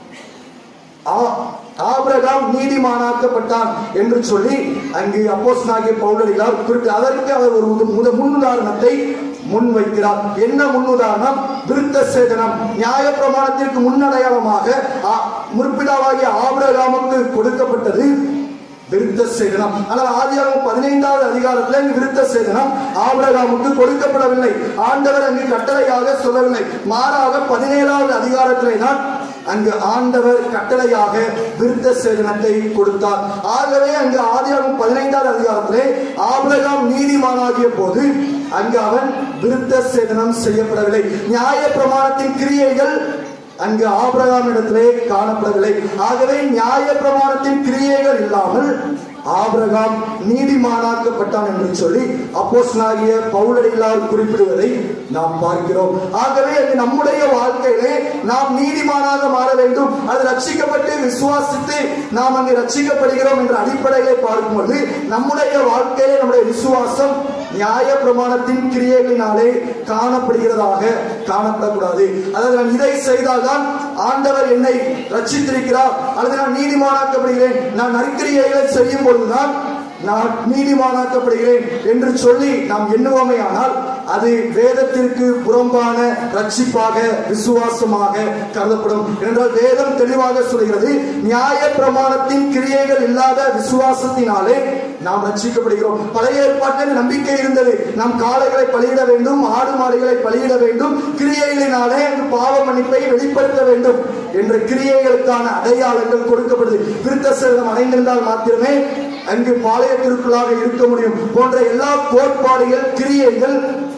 [SPEAKER 1] ஆ- ஆபிரகாம் நீதிமானாக்கப்பட்டான் என்று சொல்லி அங்கு அப்போஸ்தலனாகிய பவுலடிகளார் குறித்து அதற்கு அவர் ஒரு முத- முத முன்னுதாரணத்தை முன்வைக்கிறார் என்ன முன்னுதாரணம் விருத்த சேதனம் நியாய பிரமாணத்திற்கு முன்னடையாளமாக ஆ- முற்பிதாவாகிய ஆபிரகாமுக்கு கொடுக்கப்பட்டது விருத்த சேதனம் ஆனால் ஆதியாகமம் பதினைந்தாவது அதிகாரத்தில் இங்கு விருத்த சேதனம் ஆபிரகாமுக்கு கொடுக்கப்படவில்லை ஆண்டவர் அங்கு கட்டளையாக சொல்லவில்லை மாறாக பதினேழாவது அதிகாரத்திலே தான் அங்கு ஆண்டவர் கட்டளையாக விருத்த சேதனத்தை கொடுத்தார் ஆகவே அங்கு ஆதியாகமம் பதினைந்தாவது அதிகாரத்திலே ஆபிரகாம் நீதிமானாகிய போது அங்கு அவன் விருத்த சேதனம் செய்யப்படவில்லை நியாய பிரமாணத்தின் கிரியைகள் அங்கு ஆபிரகாமிடத்திலே காணப்படவில்லை ஆகவே நியாய பிரமாணத்தின் கிரியைகள் இல்லாமல் ஆபிரகாம் நீதிமானாக்கப்பட்டான் என்று சொல்லி அப்போஸ்தலனாகிய பவுலடிகளால் குறிப்பிடுவதை நாம் பார்க்கிறோம் ஆகவே அது நம்முடைய வாழ்க்கையிலே நாம் நீதிமானாக மாற வேண்டும் அது ரட்சிக்கப்பட்டு விசுவாசித்து நாம் அங்கு ரட்சிக்கப்படுகிறோம் என்ற அடிப்படையிலே பார்க்கும்போது நம்முடைய வாழ்க்கையிலே நம்முடைய விசுவாசம் நியாய பிரமாணத்தின் கிரியைகளினாலே காணப்படுகிறதாக காணப்படக்கூடாது அதாவது நான் இதை செய்தால்தான் ஆண்டவர் என்னை ரட்சித்திருக்கிறார் அல்லது நான் நீதிமானாக்கப்படுகிறேன் நான் நற்கிரியைகளை செய்யும் பொழுதுதான் நான் நீதிமானாக்கப்படுகிறேன் என்று சொல்லி நாம் எண்ணுவோமே ஆனால் அது வேதத்திற்கு புறம்பான ரட்சிப்பாக விசுவாசமாக கருதப்படும் என்றால் வேதம் தெளிவாக சொல்கிறது நியாய பிரமாணத்தின் கிரியைகள் இல்லாத விசுவாசத்தினாலே நாம் ரட்சிக்கப்படுகிறோம் பழைய ஏற்பாட்டில் நம்பிக்கை இருந்தது நாம் காளைகளை பலியிட வேண்டும் ஆடு மாடுகளை பலியிட வேண்டும் கிரியைகளினாலே அந்த பாவ மன்னிப்பை வெளிப்படுத்த வேண்டும் என்ற கிரியைகளுக்கான அடையாளங்கள் கொடுக்கப்படுது விருத்த சேதனம் அடைந்திருந்தால் மாத்திரமே அங்கு பாளையத்திற்குள்ளாக இருக்க முடியும் போன்ற எல்லா கோட்பாடுகள் கிரியைகள்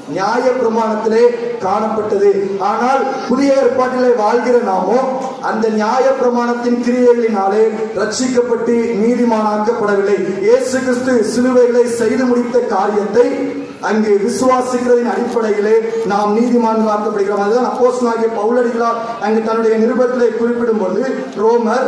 [SPEAKER 1] நியாய பிரமாணத்திலே காணப்பட்டது ஆனால் புதிய ஏற்பாட்டிலே வாழ்கிற நாமோ அந்த நியாய பிரமாணத்தின் கிரியைகளினாலே ரட்சிக்கப்பட்டு நீதிமானாக்கப்படவில்லை இயேசு கிறிஸ்து சிலுவைகளை செய்து முடித்த காரியத்தை அங்கு விசுவாசிக்கிறதின் அடிப்படையிலே நாம் நீதிமான்களாக்கப்படுகிறோம் அதுதான் அப்போஸ்தலனாகிய பவுலடிகளார் அங்கு தன்னுடைய நிருபத்திலே குறிப்பிடும்போது ரோமர்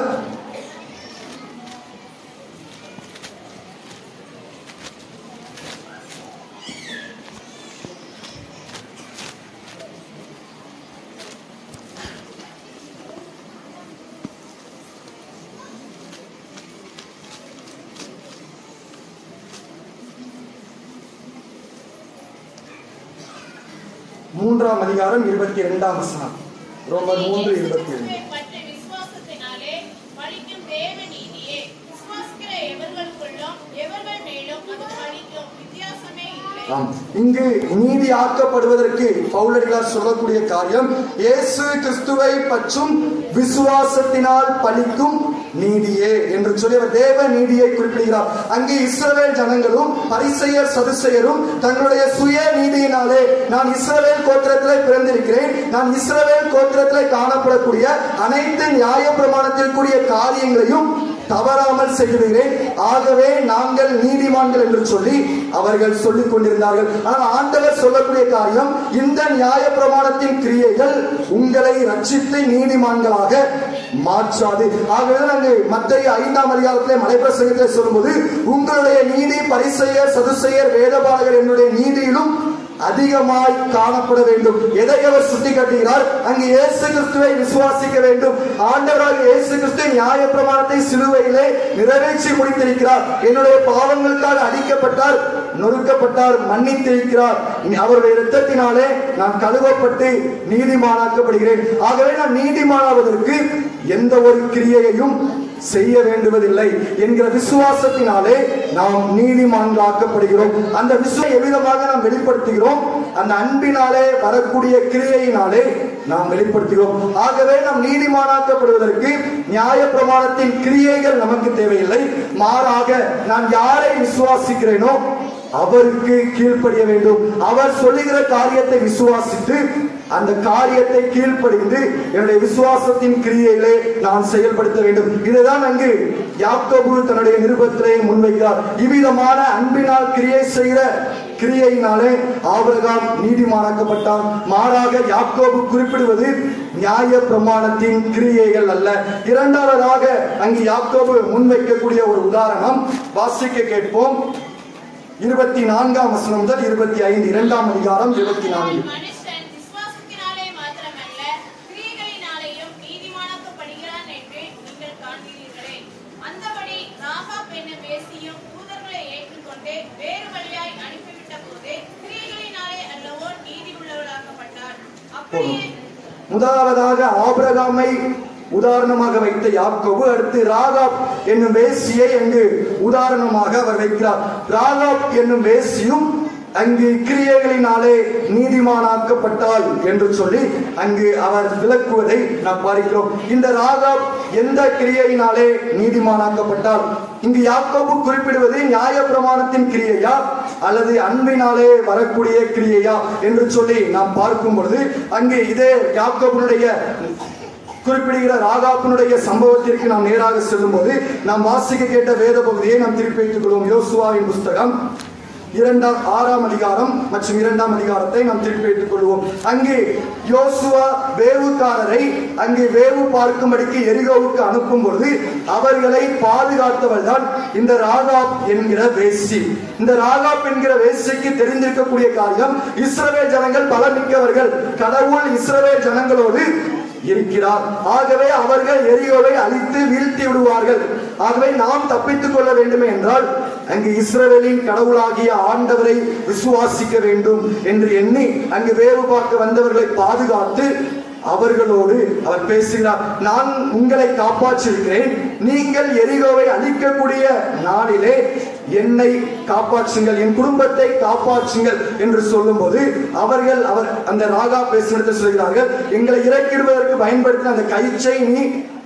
[SPEAKER 1] மூன்றாம் அதிகாரம் இருபத்தி இரண்டாம் வசனம் ரோமர் மூன்று இருபத்தி ரெண்டு
[SPEAKER 2] இயேசு கிறிஸ்துவை பற்றிய விசுவாசத்தினாலே பலிக்கும் தேவ நீதியே விசுவாசிக்கிற எவர்களுக்குள்ளும் எவர்கள் மேலும் அது பலிக்கும் வித்தியாசமே இல்லை
[SPEAKER 1] ஆம். இங்கு நீதி ஆக்கப்படுவதற்கு பவுலடிகளார் சொல்லக்கூடிய காரியம் இயேசு கிறிஸ்துவை பற்றும் விசுவாசத்தினால் பலிக்கும் நீதியே என்று சொல்லி அவர் தேவ நீதியை குறிப்பிடுகிறார் அங்கே இஸ்ரவேல் ஜனங்களும் பரிசெயர் சதுசெயரும் தங்களுடைய சுய நீதியினாலே நான் இஸ்ரவேல் கோத்திரத்திலே பிறந்திருக்கிறேன் நான் இஸ்ரவேல் கோத்திரத்திலே காணப்படக்கூடிய அனைத்து நியாய பிரமாணத்திற்குரிய காரியங்களையும் தவறாமல் செய்கிறேன் ஆகவே நாங்கள் நீதிமான்கள் என்று சொல்லி அவர்கள் சொல்லிக் கொண்டிருந்தார்கள் ஆனால் ஆண்டவர் சொல்லக்கூடிய காரியம் இந்த நியாய பிரமாணத்தின் கிரியைகள் உங்களை ரட்சித்து நீதிமான்களாக மாற்றாது ஆகவே நாங்கள் மத்திய ஐந்தாம் அதிகாரத்திலே மலைப்பிரசங்கத்திலே சொல்லும்போது உங்களுடைய நீதி பரிசெயர் சதுசெயர் வேதபாலகர் என்னுடைய நீதியிலும் அதிகமாய் காணப்பட வேண்டும் எதை அவர் சுட்டி காட்டுகிறார் அங்கு இயேசு கிறிஸ்துவை விசுவாசிக்க வேண்டும் ஆண்டவராக இயேசு கிறிஸ்து நியாய பிரமாணத்தை சிலுவையிலே நிறைவேற்றி முடித்திருக்கிறார் என்னுடைய பாவங்களுக்காக அடிக்கப்பட்டார் நொறுக்கப்பட்டார் மன்னித்திருக்கிறார் அவருடைய இரத்தத்தினாலே நான் கழுவப்பட்டு நீதிமானாக்கப்படுகிறேன் ஆகவே நான் நீதிமானாவதற்கு எந்த ஒரு கிரியையையும் செய்ய வேண்டுவதில்லை என்கிற விசுவாசத்தினாலே நாம் நீதிமான்களாக்கப்படுகிறோம் அந்த விசுவ எவ்விதமாக நாம் வெளிப்படுத்துகிறோம் அந்த அன்பினாலே வரக்கூடிய கிரியையினாலே நாம் வெளிப்படுத்துகிறோம் ஆகவே நாம் நீதிமானாக்கப்படுவதற்கு நியாய பிரமாணத்தின் கிரியைகள் நமக்கு தேவையில்லை மாறாக நான் யாரை விசுவாசிக்கிறேனோ அவருக்கு கீழ்ப்படிய வேண்டும் அவர் சொல்லுகிற காரியத்தை விசுவாசித்து அந்த காரியத்தை கீழ்ப்படிந்து என்னுடைய விசுவாசத்தின் கிரியையிலே நான் செயல்படுத்த வேண்டும் இதுதான் அங்கு யாக்கோபு தன்னுடைய நிருபத்திலே முன்வைக்கிறார் இவ்விதமான அன்பினால் கிரியை செய்கிற கிரியையினாலே ஆபிரகாம் நீதிமானாக்கப்பட்டான் மாறாக யாக்கோபு குறிப்பிடுவது நியாய பிரமாணத்தின் கிரியைகள் அல்ல இரண்டாவதாக அங்கு யாக்கோபு முன்வைக்கக்கூடிய ஒரு உதாரணம் வாசிக்க கேட்போம் இருபத்தி நான்காம் வசனம் முதல் இருபத்தி ஐந்து இரண்டாம் அதிகாரம் இருபத்தி நான்கு
[SPEAKER 2] மனுஷன் விசுவாசத்தினாலே மாத்திரமல்ல கிரியைகளினாலேயும் நீதிமானாக்கப்படுகிறான் என்று நீங்கள் காண்கிறீர்களே அந்தபடி ராகாப் என்னும் வேசியும் தூதர்களை ஏற்றுக்கொண்டு வேறு வழியாய் அனுப்பிவிட்ட போது கிரியைகளினாலே அல்லவோ நீதி உள்ளவளாக்கப்பட்டார் அப்படியே
[SPEAKER 1] முதலாவதாக ஆபிரகாமை உதாரணமாக வைத்த யாக்கோபு அடுத்து ராகாப் என்னும் வேசியை அங்கு உதாரணமாக அவர் வைக்கிறார் ராகாப் என்னும் வேசியும் அங்கு கிரியைகளினாலே நீதிமானாக்கப்பட்டாள் என்று சொல்லி அங்கு அவர் விளக்குவதை நாம் பார்க்கிறோம் இந்த ராகாப் எந்த கிரியையினாலே நீதிமானாக்கப்பட்டால் இங்கு யாக்கோபு குறிப்பிடுவது நியாய பிரமாணத்தின் கிரியையா அல்லது அன்பினாலே வரக்கூடிய கிரியையா என்று சொல்லி நாம் பார்க்கும் பொழுது அங்கு இதே யாக்கோபுடைய குறிப்பிடுகிற ராகாப்பினுடைய சம்பவத்திற்கு நாம் நேராக செல்லும்போது நாம் வாசிக்க கேட்ட வேத பகுதியை நாம் திருப்பி வைத்துக் கொள்வோம் யோசுவாவின் புஸ்தகம் இரண்டாம் ஆறாம் அதிகாரம் மற்றும் இரண்டாம் அதிகாரத்தை நாம் திருப்பி வைத்துக் கொள்வோம் அங்கே யோசுவா வேவுக்காரரை அங்கே வேவு பார்க்கும்படிக்கு எரிகோவுக்கு அனுப்பும் பொழுது அவர்களை பாதுகாத்தவள் தான் இந்த ராகாப் என்கிற வேசி இந்த ராகாப் என்கிற வேசிக்கு தெரிந்திருக்கக்கூடிய காரியம் இஸ்ரவேல் ஜனங்கள் பலமிக்கவர்கள் கடவுள் இஸ்ரவேல் ஜனங்களோடு இருக்கிறார் ஆகவே அவர்கள் எரியோவை அழித்து வீழ்த்தி விடுவார்கள் ஆகவே நாம் தப்பித்துக் கொள்ள வேண்டுமே என்றால் அங்கு இஸ்ரவேலின் கடவுளாகிய ஆண்டவரை விசுவாசிக்க வேண்டும் என்று எண்ணி அங்கு வேவு பார்க்க வந்தவர்களை பாதுகாத்து அவர்களோடு அவர் பேசுகிறார் நான் உங்களை காப்பாற்றிருக்கிறேன் நீங்கள் எரிகோவை அழிக்கக்கூடிய நாளிலே என்னை காப்பாற்றுங்கள் என் குடும்பத்தை காப்பாற்றுங்கள் என்று சொல்லும்போது அவர்கள் அவர் அந்த ராகா பேசுகிறத சொல்கிறார்கள் எங்களை இறக்கிடுவதற்கு பயன்படுத்தின அந்த கயிற்றை நீ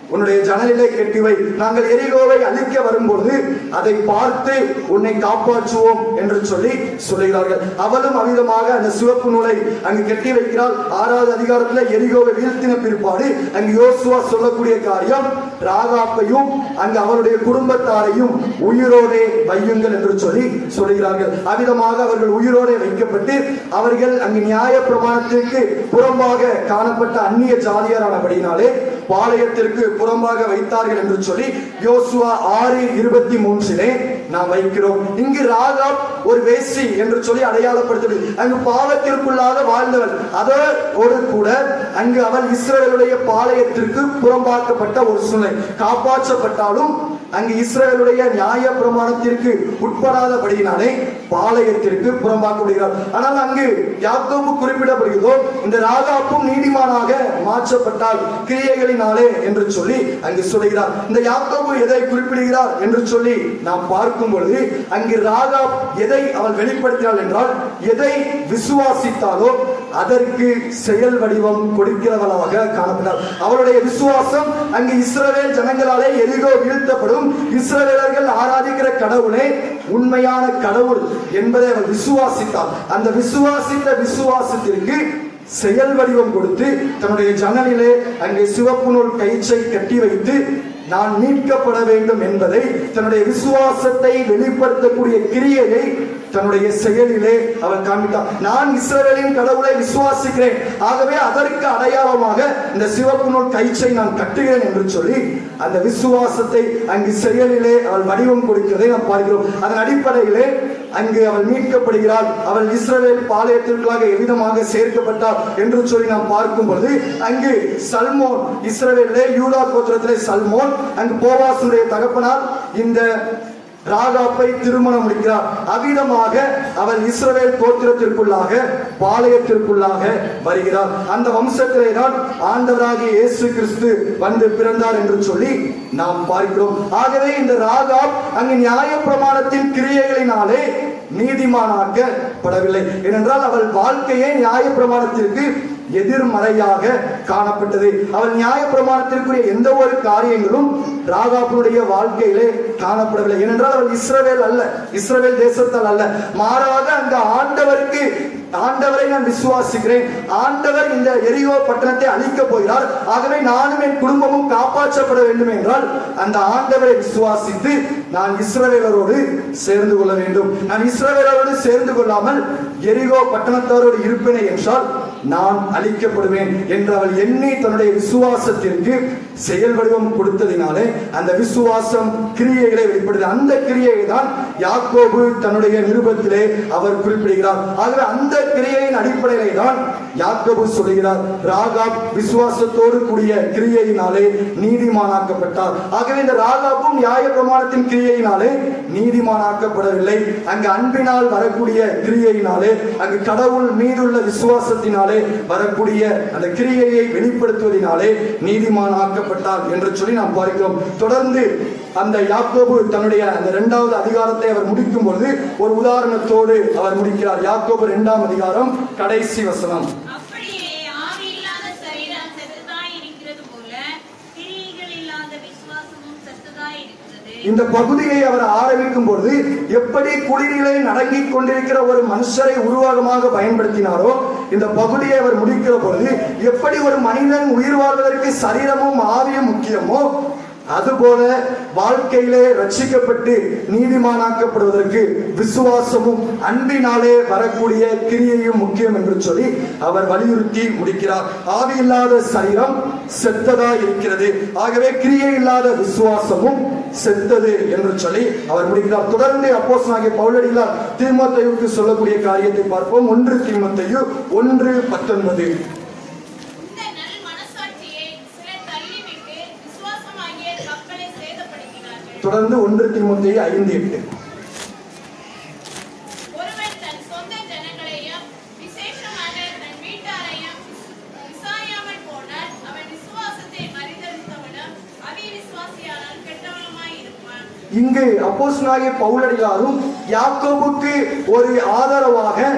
[SPEAKER 1] உன்னுடைய ஜன்னலிலே கட்டி வை நாங்கள் எரிகோவை அழிக்க வரும்பொழுது அதை பார்த்து உன்னை காப்பாற்றுவோம் என்று சொல்லி சொல்லுகிறார்கள் அவளும் அவிதமாக அந்த சிவப்பு நூலை அங்கு கட்டி வைக்கிறாள் ஆறாவது அதிகாரத்துல எரிகோவை வீழ்த்தின பிற்பாடு அங்கு யோசுவா சொல்லக்கூடிய காரியம் ராகாப்பையும் அங்கு அவருடைய குடும்பத்தாரையும் உயிரோடே வையுங்கள் என்று சொல்லி சொல்கிறார்கள் அவ்விதமாக அவர்கள் உயிரோடே வைக்கப்பட்டு அவர்கள் அங்கு நியாய பிரமாணத்திற்கு புறம்பாக காணப்பட்ட அந்நிய ஜாதியரானபடினாலே பாளையத்திற்கு புறம்பாக வைத்தார்கள் என்று சொல்லி யோசுவா ஆறு இருபத்தி மூன்றிலே நாம் வைக்கிறோம் இங்கு ராகாப் ஒரு வேசி என்று சொல்லி அடையாளப்படுத்துது அங்கு பாவத்திற்குள்ளாக வாழ்ந்தவள் அதோடு கூட அங்கு அவள் இஸ்ரவேலுடைய பாளையத்திற்கு புறம்பாக்கப்பட்ட ஒரு சூழ்நிலை காப்பாற்றப்பட்டாலும் அங்கு இஸ்ரவேலுடைய நியாய பிரமாணத்திற்கு உட்படாதபடியினாலே பாளையத்திற்கு புறம்பாக்கப்படுகிறார் ஆனால் அங்கு யாக்கோபு குறிப்பிடப்படுகிறதோ இந்த ராகாப்பும் நீதிமானாக மாற்றப்பட்டால் கிரியைகளினாலே என்று சொல்லி அங்கு சொல்கிறார் இந்த யாக்கோபு எதை குறிப்பிடுகிறார் என்று சொல்லி நாம் பார்க்கும் பொழுது அங்கு ராகாப் எதை அவள் வெளிப்படுத்தினாள் என்றால் எதை விசுவாசித்தாலோ அதற்கு செயல் வடிவம் கொடுக்கிறவளாக காணப்பட்டார் அவளுடைய விசுவாசம் அங்கு இஸ்ரவேல் ஜனங்களாலே எரிகோ வீழ்த்தப்படும் இஸ்ரவேலர்கள் ஆராதிக்கிற கடவுளே உண்மையான கடவுள் என்பதை அவள் விசுவாசித்தாள் அந்த விசுவாசித்த விசுவாசத்திற்கு செயல் வடிவம் கொடுத்து தன்னுடைய ஜன்னலிலே அங்கே சிவப்பு நூல் கயிற்றை கட்டி வைத்து நான் மீட்கப்பட வேண்டும் என்பதை தன்னுடைய விசுவாசத்தை வெளிப்படுத்தக்கூடிய கிரியையை தன்னுடைய செயலிலே அவன் காண்பித்தார் நான் இஸ்ரவேலின் கடவுளை விசுவாசிக்கிறேன் ஆகவே அதற்கு அடையாளமாக இந்த சிவப்பு நூல் கயிற்றை நான் கட்டுகிறேன் என்று சொல்லி அந்த விசுவாசத்தை அங்கு செயலிலே அவள் வடிவம் கொடுக்கிறதை நாம் பார்க்கிறோம் அதன் அடிப்படையிலே அங்கு அவள் மீட்கப்படுகிறாள் அவள் இஸ்ரவேல் பாளையத்திற்குள்ளாக எவ்விதமாக சேர்க்கப்பட்டாள் என்று சொல்லி நாம் பார்க்கும் பொழுது அங்கு சல்மோன் இஸ்ரவேலிலே யூதா கோத்திரத்திலே சல்மோன் அங்கு போவாசுடைய தகப்பனார் இந்த ராகாப்பை திருமணம் முடிக்கிறார் அவ்விதமாக அவள் இஸ்ரவேல் கோத்திரத்திற்குள்ளாக பாளையத்திற்குள்ளாக வருகிறார் அந்த வம்சத்திலே தான் ஆண்டவராகிய இயேசு கிறிஸ்து வந்து பிறந்தார் என்று சொல்லி நாம் பார்க்கிறோம் ஆகவே இந்த ராகாப் அங்கு நியாய பிரமாணத்தின் கிரியைகளினாலே நீதிமானாக்கப்படவில்லை ஏனென்றால் அவள் வாழ்க்கையே நியாய பிரமாணத்திற்கு எதிர்மறையாக காணப்பட்டது அவள் நியாய பிரமாணத்திற்குரிய எந்த ஒரு காரியங்களும் ராகாப்புடைய வாழ்க்கையிலே காணப்படவில்லை ஏனென்றால் அவள் இஸ்ரவேல் அல்ல இஸ்ரவேல் தேசத்தால் அல்ல மாறாக அந்த ஆண்டவருக்கு ஆண்டவரை நான் விசுவாசிக்கிறேன் ஆண்டவர் இந்த எரியோ பட்டணத்தை அழிக்க போகிறார் ஆகவே நானும் என் குடும்பமும் காப்பாற்றப்பட வேண்டும் என்றால் அந்த ஆண்டவரை விசுவாசித்து நான் இஸ்ரவேலரோடு சேர்ந்து கொள்ள வேண்டும் நான் இஸ்ரவேலரோடு சேர்ந்து கொள்ளாமல் எரிகோ பட்டணத்தாரோடு இருப்பேனே என்றால் நான் அழிக்கப்படுவேன் என்று அவள் எண்ணி தன்னுடைய விசுவாசத்திற்கு செயல் வடிவம் கொடுத்ததினாலே அந்த விசுவாசம் கிரியைகளை வெளிப்படுது அந்த கிரியையை தான் யாக்கோபு தன்னுடைய நிருபத்திலே அவர் குறிப்பிடுகிறார் ஆகவே அந்த கிரியையின் அடிப்படையிலே தான் யாக்கோபு சொல்கிறார் ராகாப் விசுவாசத்தோடு கூடிய கிரியையினாலே நீதிமானாக்கப்பட்டார் ஆகவே இந்த ராகாப்பும் நியாய பிரமாணத்தின் கிரியையினாலே நீதிமானாக்கப்படவில்லை அங்கு அன்பினால் வரக்கூடிய கிரியையினாலே அங்கு கடவுள் மீதுள்ள விசுவாசத்தினாலே வரக்கூடிய அந்த கிரியையை வெளிப்படுத்துவதனாலே நீதிமானாக்கப்பட்டார் என்று சொல்லி நாம் பார்க்கிறோம் தொடர்ந்து அந்த யாக்கோபு தன்னுடைய அந்த இரண்டாவது அதிகாரத்தை அவர் முடிக்கும் பொழுது ஒரு உதாரணத்தோடு அவர் முடிக்கிறார் யாக்கோபு இரண்டாம் அதிகாரம் கடைசி வசனம்
[SPEAKER 3] அப்படியே ஆவி இல்லாத சரீரம் செத்ததாய் இருக்கிறது போல கிரியைகள் இல்லாத விசுவாசமும் செத்ததாய் இருக்கிறது
[SPEAKER 1] இந்த பகுதியை அவர் ஆரம்பிக்கும் பொழுது எப்படி குளிரிலே நடங்கிக் கொண்டிருக்கிற ஒரு மனுஷரை உருவகமாக பயன்படுத்தினாரோ இந்த பகுதியை அவர் முடிக்கிற பொழுது எப்படி ஒரு மனிதன் உயிர் வாழ்வதற்கு சரீரமும் ஆவியும் முக்கியமோ அதுபோல வாழ்க்கையிலே ரட்சிக்கப்பட்டு நீதிமானாக்கப்படுவதற்கு விசுவாசமும் அன்பினாலே வரக்கூடிய கிரியையும் முக்கியம் என்று சொல்லி அவர் வலியுறுத்தி முடிக்கிறார் ஆவி இல்லாத சரீரம் செத்ததா இருக்கிறது ஆகவே கிரியை இல்லாத விசுவாசமும் செத்தது என்று சொல்லி அவர் முடிக்கிறார் தொடர்ந்து அப்போஸ் ஆகிய பவுலடிகளார் தீமோத்தேயுக்கு சொல்லக்கூடிய காரியத்தை பார்ப்போம் ஒன்று தீமோத்தேயு ஒன்று பத்தொன்பது
[SPEAKER 2] இந்த நல் மனசாட்சியை சிலர் தள்ளிவிட்டு விசுவாசமாகிய மக்களை சேதப்படுத்தினார்கள்
[SPEAKER 1] தொடர்ந்து ஒன்று தீமோத்தேயு ஐந்து எட்டு
[SPEAKER 2] ஒருவன் தன் சொந்த ஜனங்களையும் விசேஷமாக தன் வீட்டாரையும் விசாரியாமல் போனால் அவன் விசுவாசத்தை மறித்தவனும் அவிவிசுவாசியானால் கெட்டவனுமாய் இருப்பான்
[SPEAKER 1] இங்கு அப்போஸ்தலனாகிய பவுலடியாரும் யாக்கோபுக்கு ஒரு ஆதரவாக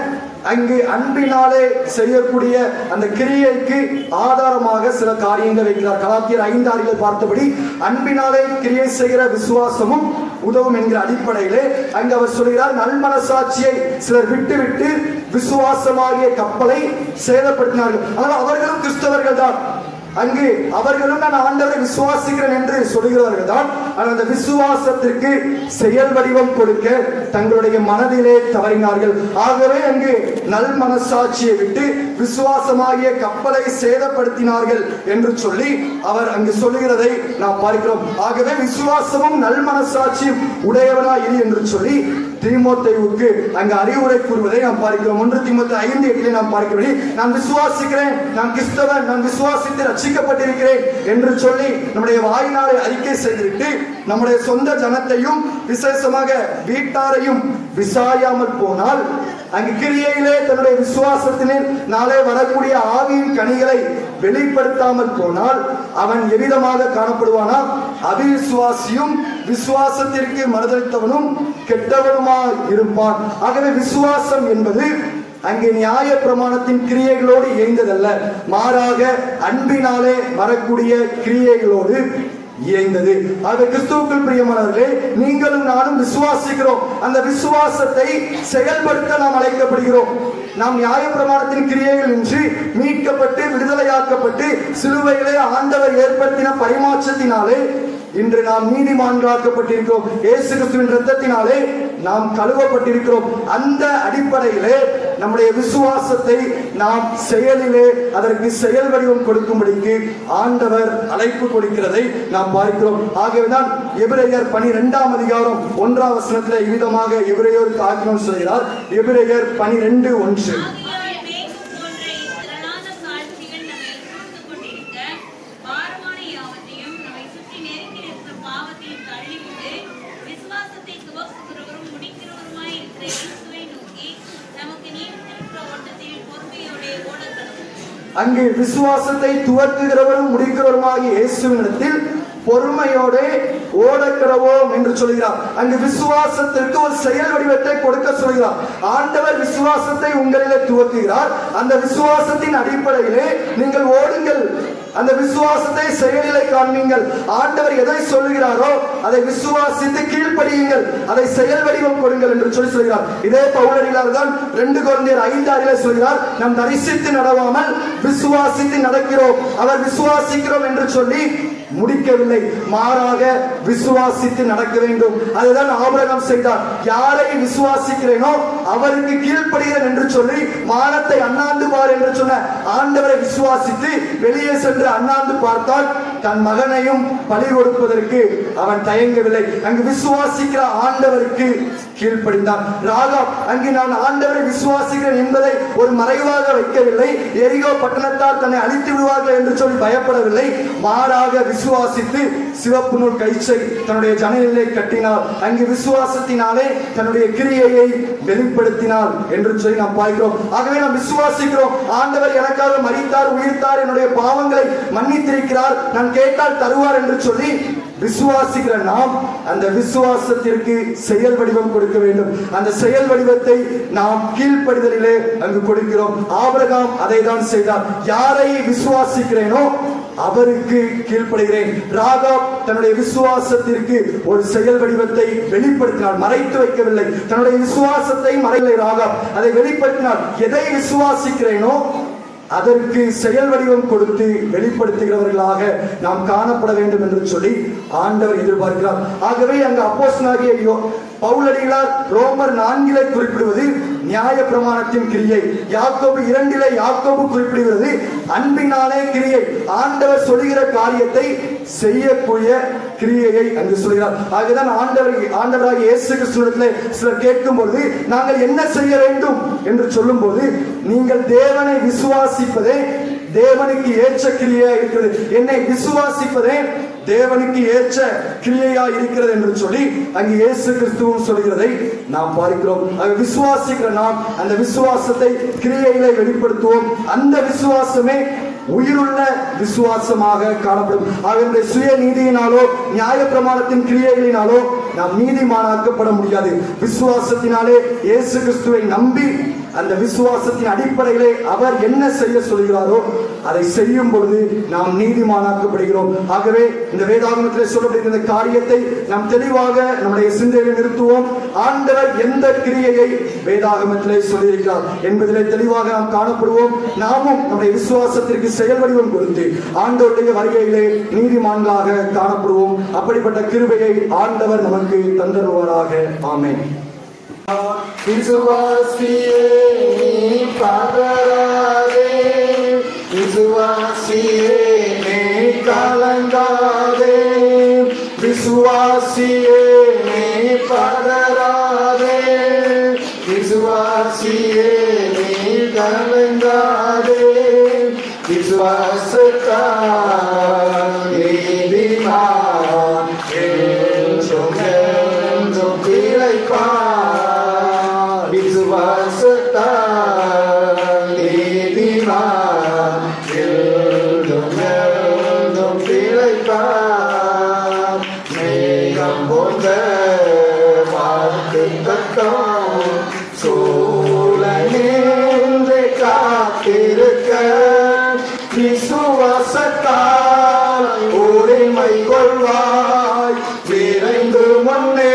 [SPEAKER 1] அங்கு அன்பினாலே செய்யக்கூடிய அந்த கிரியைக்கு ஆதாரமாக சில காரியங்கள் வைக்கிறார் கலாத்தியர் ஐந்து ஆறில் பார்த்தபடி அன்பினாலே கிரியை செய்கிற விசுவாசமும் உதவும் என்கிற அடிப்படையிலே அங்கு அவர் சொல்கிறார் நல்மனசாட்சியை சிலர் விட்டுவிட்டு விசுவாசமாகிய கப்பலை சேதப்படுத்தினார்கள் ஆனால் அவர்களும் கிறிஸ்தவர்கள் தான் அங்கு அவர்களும் நான் ஆண்டவரை விசுவாசிக்கிறேன் என்று சொல்லுகிறவர்கள் தான் ஆனால் அந்த விசுவாசத்திற்கு செயல் வடிவம் கொடுக்க தங்களுடைய மனதிலே தவறினார்கள் ஆகவே அங்கு நல் மனசாட்சியை விட்டு விசுவாசமாகிய கப்பலை சேதப்படுத்தினார்கள் என்று சொல்லி அவர் அங்கு சொல்லுகிறதை நாம் பார்க்கிறோம் ஆகவே விசுவாசமும் நல் மனசாட்சியும் உடையவனாய் இரு என்று சொல்லி தீமோத்தேயுவுக்கு அங்கு அறிவுரை கூறுவதை நாம் பார்க்கிறோம் ஒன்று தீமோத்தே ஐந்து எட்டிலே நாம் பார்க்கிறபடி நான் விசுவாசிக்கிறேன் நான் கிறிஸ்தவன் நான் விசுவாசித்து ரட்சிக்கப்பட்டிருக்கிறேன் என்று சொல்லி நம்முடைய வாயினாலே அறிக்கை செய்துவிட்டு நம்முடைய சொந்த ஜனத்தையும் விசேஷமாக வீட்டாரையும் விசாயாமல் போனால் அங்கு கிரியையிலே தன்னுடைய விசுவாசத்தினில் நாளே வரக்கூடிய ஆவியின் கனிகளை வெளிப்படுத்தாமல் போனால் அவன் எவ்விதமாக காணப்படுவானா அவிசுவாசியும் விசுவாசத்திற்கு மறுதளித்தவனும் கெட்டவனுமாய் இருப்பான் ஆகவே விசுவாசம் என்பது அங்கே நியாய பிரமாணத்தின் கிரியைகளோடு இயைந்ததல்ல மாறாக அன்பினாலே வரக்கூடிய கிரியைகளோடு இயைந்தது ஆக கிறிஸ்துவுக்குள் பிரியமானவர்களே நீங்களும் நானும் விசுவாசிக்கிறோம் அந்த விசுவாசத்தை செயல்படுத்த நாம் அழைக்கப்படுகிறோம் நாம் நியாய பிரமாணத்தின் கிரியைகள் இன்றி மீட்கப்பட்டு விடுதலையாக்கப்பட்டு சிலுவையிலே ஆண்டவர் ஏற்படுத்தின பரிமாற்றத்தினாலே இன்று நாம் நீதிமான்களாக்கப்பட்டிருக்கிறோம் இயேசு கிறிஸ்துவின் ரத்தத்தினாலே நாம் கழுவப்பட்டிருக்கிறோம் அந்த அடிப்படையிலே நம்முடைய விசுவாசத்தை நாம் செயலிலே அதற்கு செயல் வடிவம் கொடுக்கும்படிக்கு ஆண்டவர் அழைப்பு கொடுக்கிறதை நாம் பார்க்கிறோம் ஆகவேதான் எபிரேயர் பனிரெண்டாம் அதிகாரம் ஒன்றாம் வசனத்தில் இவ்விதமாக எபிரேயருக்கு ஆக்கினோம் சொல்கிறார் எபிரேயர் பனிரெண்டு ஒன்று
[SPEAKER 3] ஆகையால் மேகம் போன்ற திரளான சாட்சிகள் நம்மை சூழ்ந்து கொண்டிருக்க, பாரமான யாவத்தையும் நம்மை சுற்றி நெருங்கி நிற்கும் பாவத்தையும் தள்ளிவிட்டு, விசுவாசத்தை துவக்குகிறவரும் முடிக்கிறவருமாய் இருக்கிற இயேசுவை நோக்கி, நமக்கு நீடித்திருக்கிற ஓட்டத்தில் பொறுமையோடே ஓடக்கடவும்.
[SPEAKER 1] அங்கே விசுவாசத்தை துவக்குகிறவரும் முடிக்கிறவருமாகிய இயேசுவினிடத்தில் பொறுமையோடு ஓடக்கிறவோம் என்று சொல்கிறார் அங்கு விசுவாசத்திற்கு ஒரு செயல் வடிவத்தை கொடுக்க சொல்கிறார் ஆண்டவர் விசுவாசத்தை உங்களிலே துவக்குகிறார் அந்த விசுவாசத்தின் அடிப்படையிலே நீங்கள் ஓடுங்கள் அந்த விசுவாசத்தை செயலிலே காண்பீங்கள் ஆண்டவர் எதை சொல்லுகிறாரோ அதை விசுவாசித்து கீழ்ப்படியுங்கள் அதை செயல் வடிவம் கொடுங்கள் என்று சொல்லி சொல்கிறார் இதே பவுலடிகளார் தான் ரெண்டு குழந்தையர் ஐந்தாறிலே சொல்கிறார் நாம் தரிசித்து நடவாமல் விசுவாசித்து நடக்கிறோம் அவர் விசுவாசிக்கிறோம் என்று சொல்லி முடிக்கவில்லை மாறாக விசுவாசித்து நடக்க வேண்டும் அதுதான் ஆபிரகாம் செய்தார் யாரை விசுவாசிக்கிறேனோ அவருக்கு கீழ்ப்படுகிறேன் என்று சொல்லி மானத்தை அண்ணாந்து பார் என்று சொன்ன ஆண்டவரை விசுவாசித்து வெளியே சென்று அண்ணாந்து பார்த்தால் தன் மகனையும் பலி கொடுப்பதற்கு அவன் தயங்கவில்லை அங்கு விசுவாசிக்கிற ஆண்டவருக்கு கீழ்ப்படிந்தான் ராகா அங்கு நான் ஆண்டவரை விசுவாசிக்கிறேன் என்பதை ஒரு மறைவாக வைக்கவில்லை எரிகோ பட்டணத்தால் தன்னை அழித்து விடுவார்கள் என்று சொல்லி பயப்படவில்லை மாறாக விசுவாசித்து சிவப்பு நூல் கயிற்றை தன்னுடைய ஜனலிலே கட்டினார் அங்கு விசுவாசத்தினாலே தன்னுடைய கிரியையை வெளிப்படுத்தினார் என்று சொல்லி நாம் பார்க்கிறோம் ஆகவே நாம் விசுவாசிக்கிறோம் ஆண்டவர் எனக்காக மறித்தார் உயிர்த்தார் என்னுடைய பாவங்களை மன்னித்திருக்கிறார் நான் கேட்டால் தருவார் என்று சொல்லி விசுவாசிக்கிற நாம் அந்த விசுவாசத்திற்கு செயல் வடிவம் கொடுக்க வேண்டும் அந்த செயல் வடிவத்தை நாம் கீழ்ப்படிதலிலே அங்கு கொடுக்கிறோம் ஆபிரகாம் அதை தான் செய்தார் யாரை விசுவாசிக்கிறேனோ அவருக்கு கீழ்ப்படுகிறேன் ராகா தன்னுடைய விசுவாசத்திற்கு ஒரு செயல் வடிவத்தை வெளிப்படுத்தினார் மறைத்து வைக்கவில்லை தன்னுடைய விசுவாசத்தை மறையலை ராகா அதை வெளிப்படுத்தினார் எதை விசுவாசிக்கிறேனோ அதற்கு செயல் வடிவம் கொடுத்து வெளிப்படுத்துகிறவர்களாக நாம் காணப்பட வேண்டும் என்று சொல்லி ஆண்டவர் எதிர்பார்க்கிறார் ஆகவே அங்கு அப்போஸ்தலனாகிய யோ பவுலடிகளார் ரோமர் நான்கிலே குறிப்பிடுவது நியாய பிரமாணத்தின் கிரியை யாக்கோபு இரண்டிலே யாக்கோபு குறிப்பிடுகிறது அன்பினாலே கிரியை ஆண்டவர் சொல்லுகிற காரியத்தை செய்யக்கூடிய கிரியையை அங்கு சொல்கிறார் ஆகதான் ஆண்டவர் ஆண்டவராக இயேசு கிறிஸ்துவிடத்திலே சிலர் கேட்கும்போது நாங்கள் என்ன செய்ய வேண்டும் என்று சொல்லும்போது நீங்கள் தேவனை விசுவாசிப்பதே தேவனுக்கு ஏற்ற கிரியையா இருக்கிறது என்னை விசுவாசிப்பதே தேவனுக்கு ஏற்ற கிரியையா இருக்கிறது என்று சொல்லி அங்கு இயேசு கிறிஸ்துவும் சொல்கிறதை நாம் பார்க்கிறோம் ஆக விசுவாசிக்கிற நாம் அந்த விசுவாசத்தை கிரியையிலே வெளிப்படுத்துவோம் அந்த விசுவாசமே உயிருள்ள விசுவாசமாக காணப்படும் ஆகிய சுய நீதியினாலோ நியாய பிரமாணத்தின் கிரியைகளினாலோ நாம் நீதிமானாக்கப்பட முடியாது விசுவாசத்தினாலே இயேசு கிறிஸ்துவை நம்பி அந்த விசுவாசத்தின் அடிப்படையிலே அவர் என்ன செய்ய சொல்கிறாரோ அதை செய்யும் பொழுது நாம் நீதிமானாக்கப்படுகிறோம் ஆகவே இந்த வேதாகமத்திலே சொல்லப்படுகிற இந்த காரியத்தை நாம் தெளிவாக நம்முடைய சிந்தையில் நிறுத்துவோம் ஆண்டவர் எந்த கிரியையை வேதாகமத்திலே சொல்லியிருக்கிறார் என்பதிலே தெளிவாக நாம் காணப்படுவோம் நாமும் நம்முடைய விசுவாசத்திற்கு செயல் வடிவம் கொடுத்து ஆண்டவருடைய வருகையிலே நீதிமான்களாக காணப்படுவோம் அப்படிப்பட்ட கிருபையை ஆண்டவர் நமக்கு தந்தருவாராக ஆமென்
[SPEAKER 5] விசுவாசியே நீ பதறாதே விசுவாசியே நீ கலங்காதே விசுவாசியே நீ பதறாதே விசுவாசியே நீ கலங்காதே விசுவாசத்தால் நீதிமான் என்றும் என்றும் பிழைப்பார் விசுவாசத்தால் நீதிமான் என்றும் என்றும் பிழைப்பார் மேகம் போன்ற வாக்கு தத்தம் சூழனேந்து காத்திருக்க விசுவாசத்தால் உரிமை கொள்வாய் விரைந்து முன்னே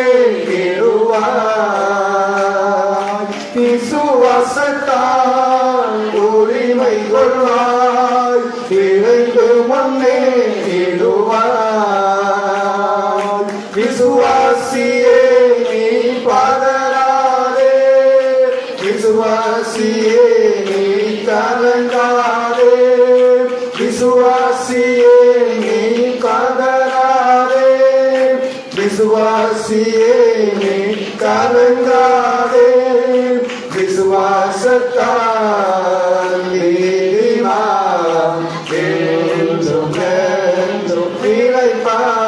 [SPEAKER 5] விடுவாய் விசுவாசத்தால் உரிமை கொள்வாய் விரைந்து முன்னே விடுவாய் விசுவாசியே நீ பதறாதே விசுவாசியே நீ கலங்காதே விசுவாசியே நீ கதறாதே விசுவாசியே நீ கலங்காதே விசுவாசத்தால் நீதிமான் என்றும் என்றும் பிழைப்பார்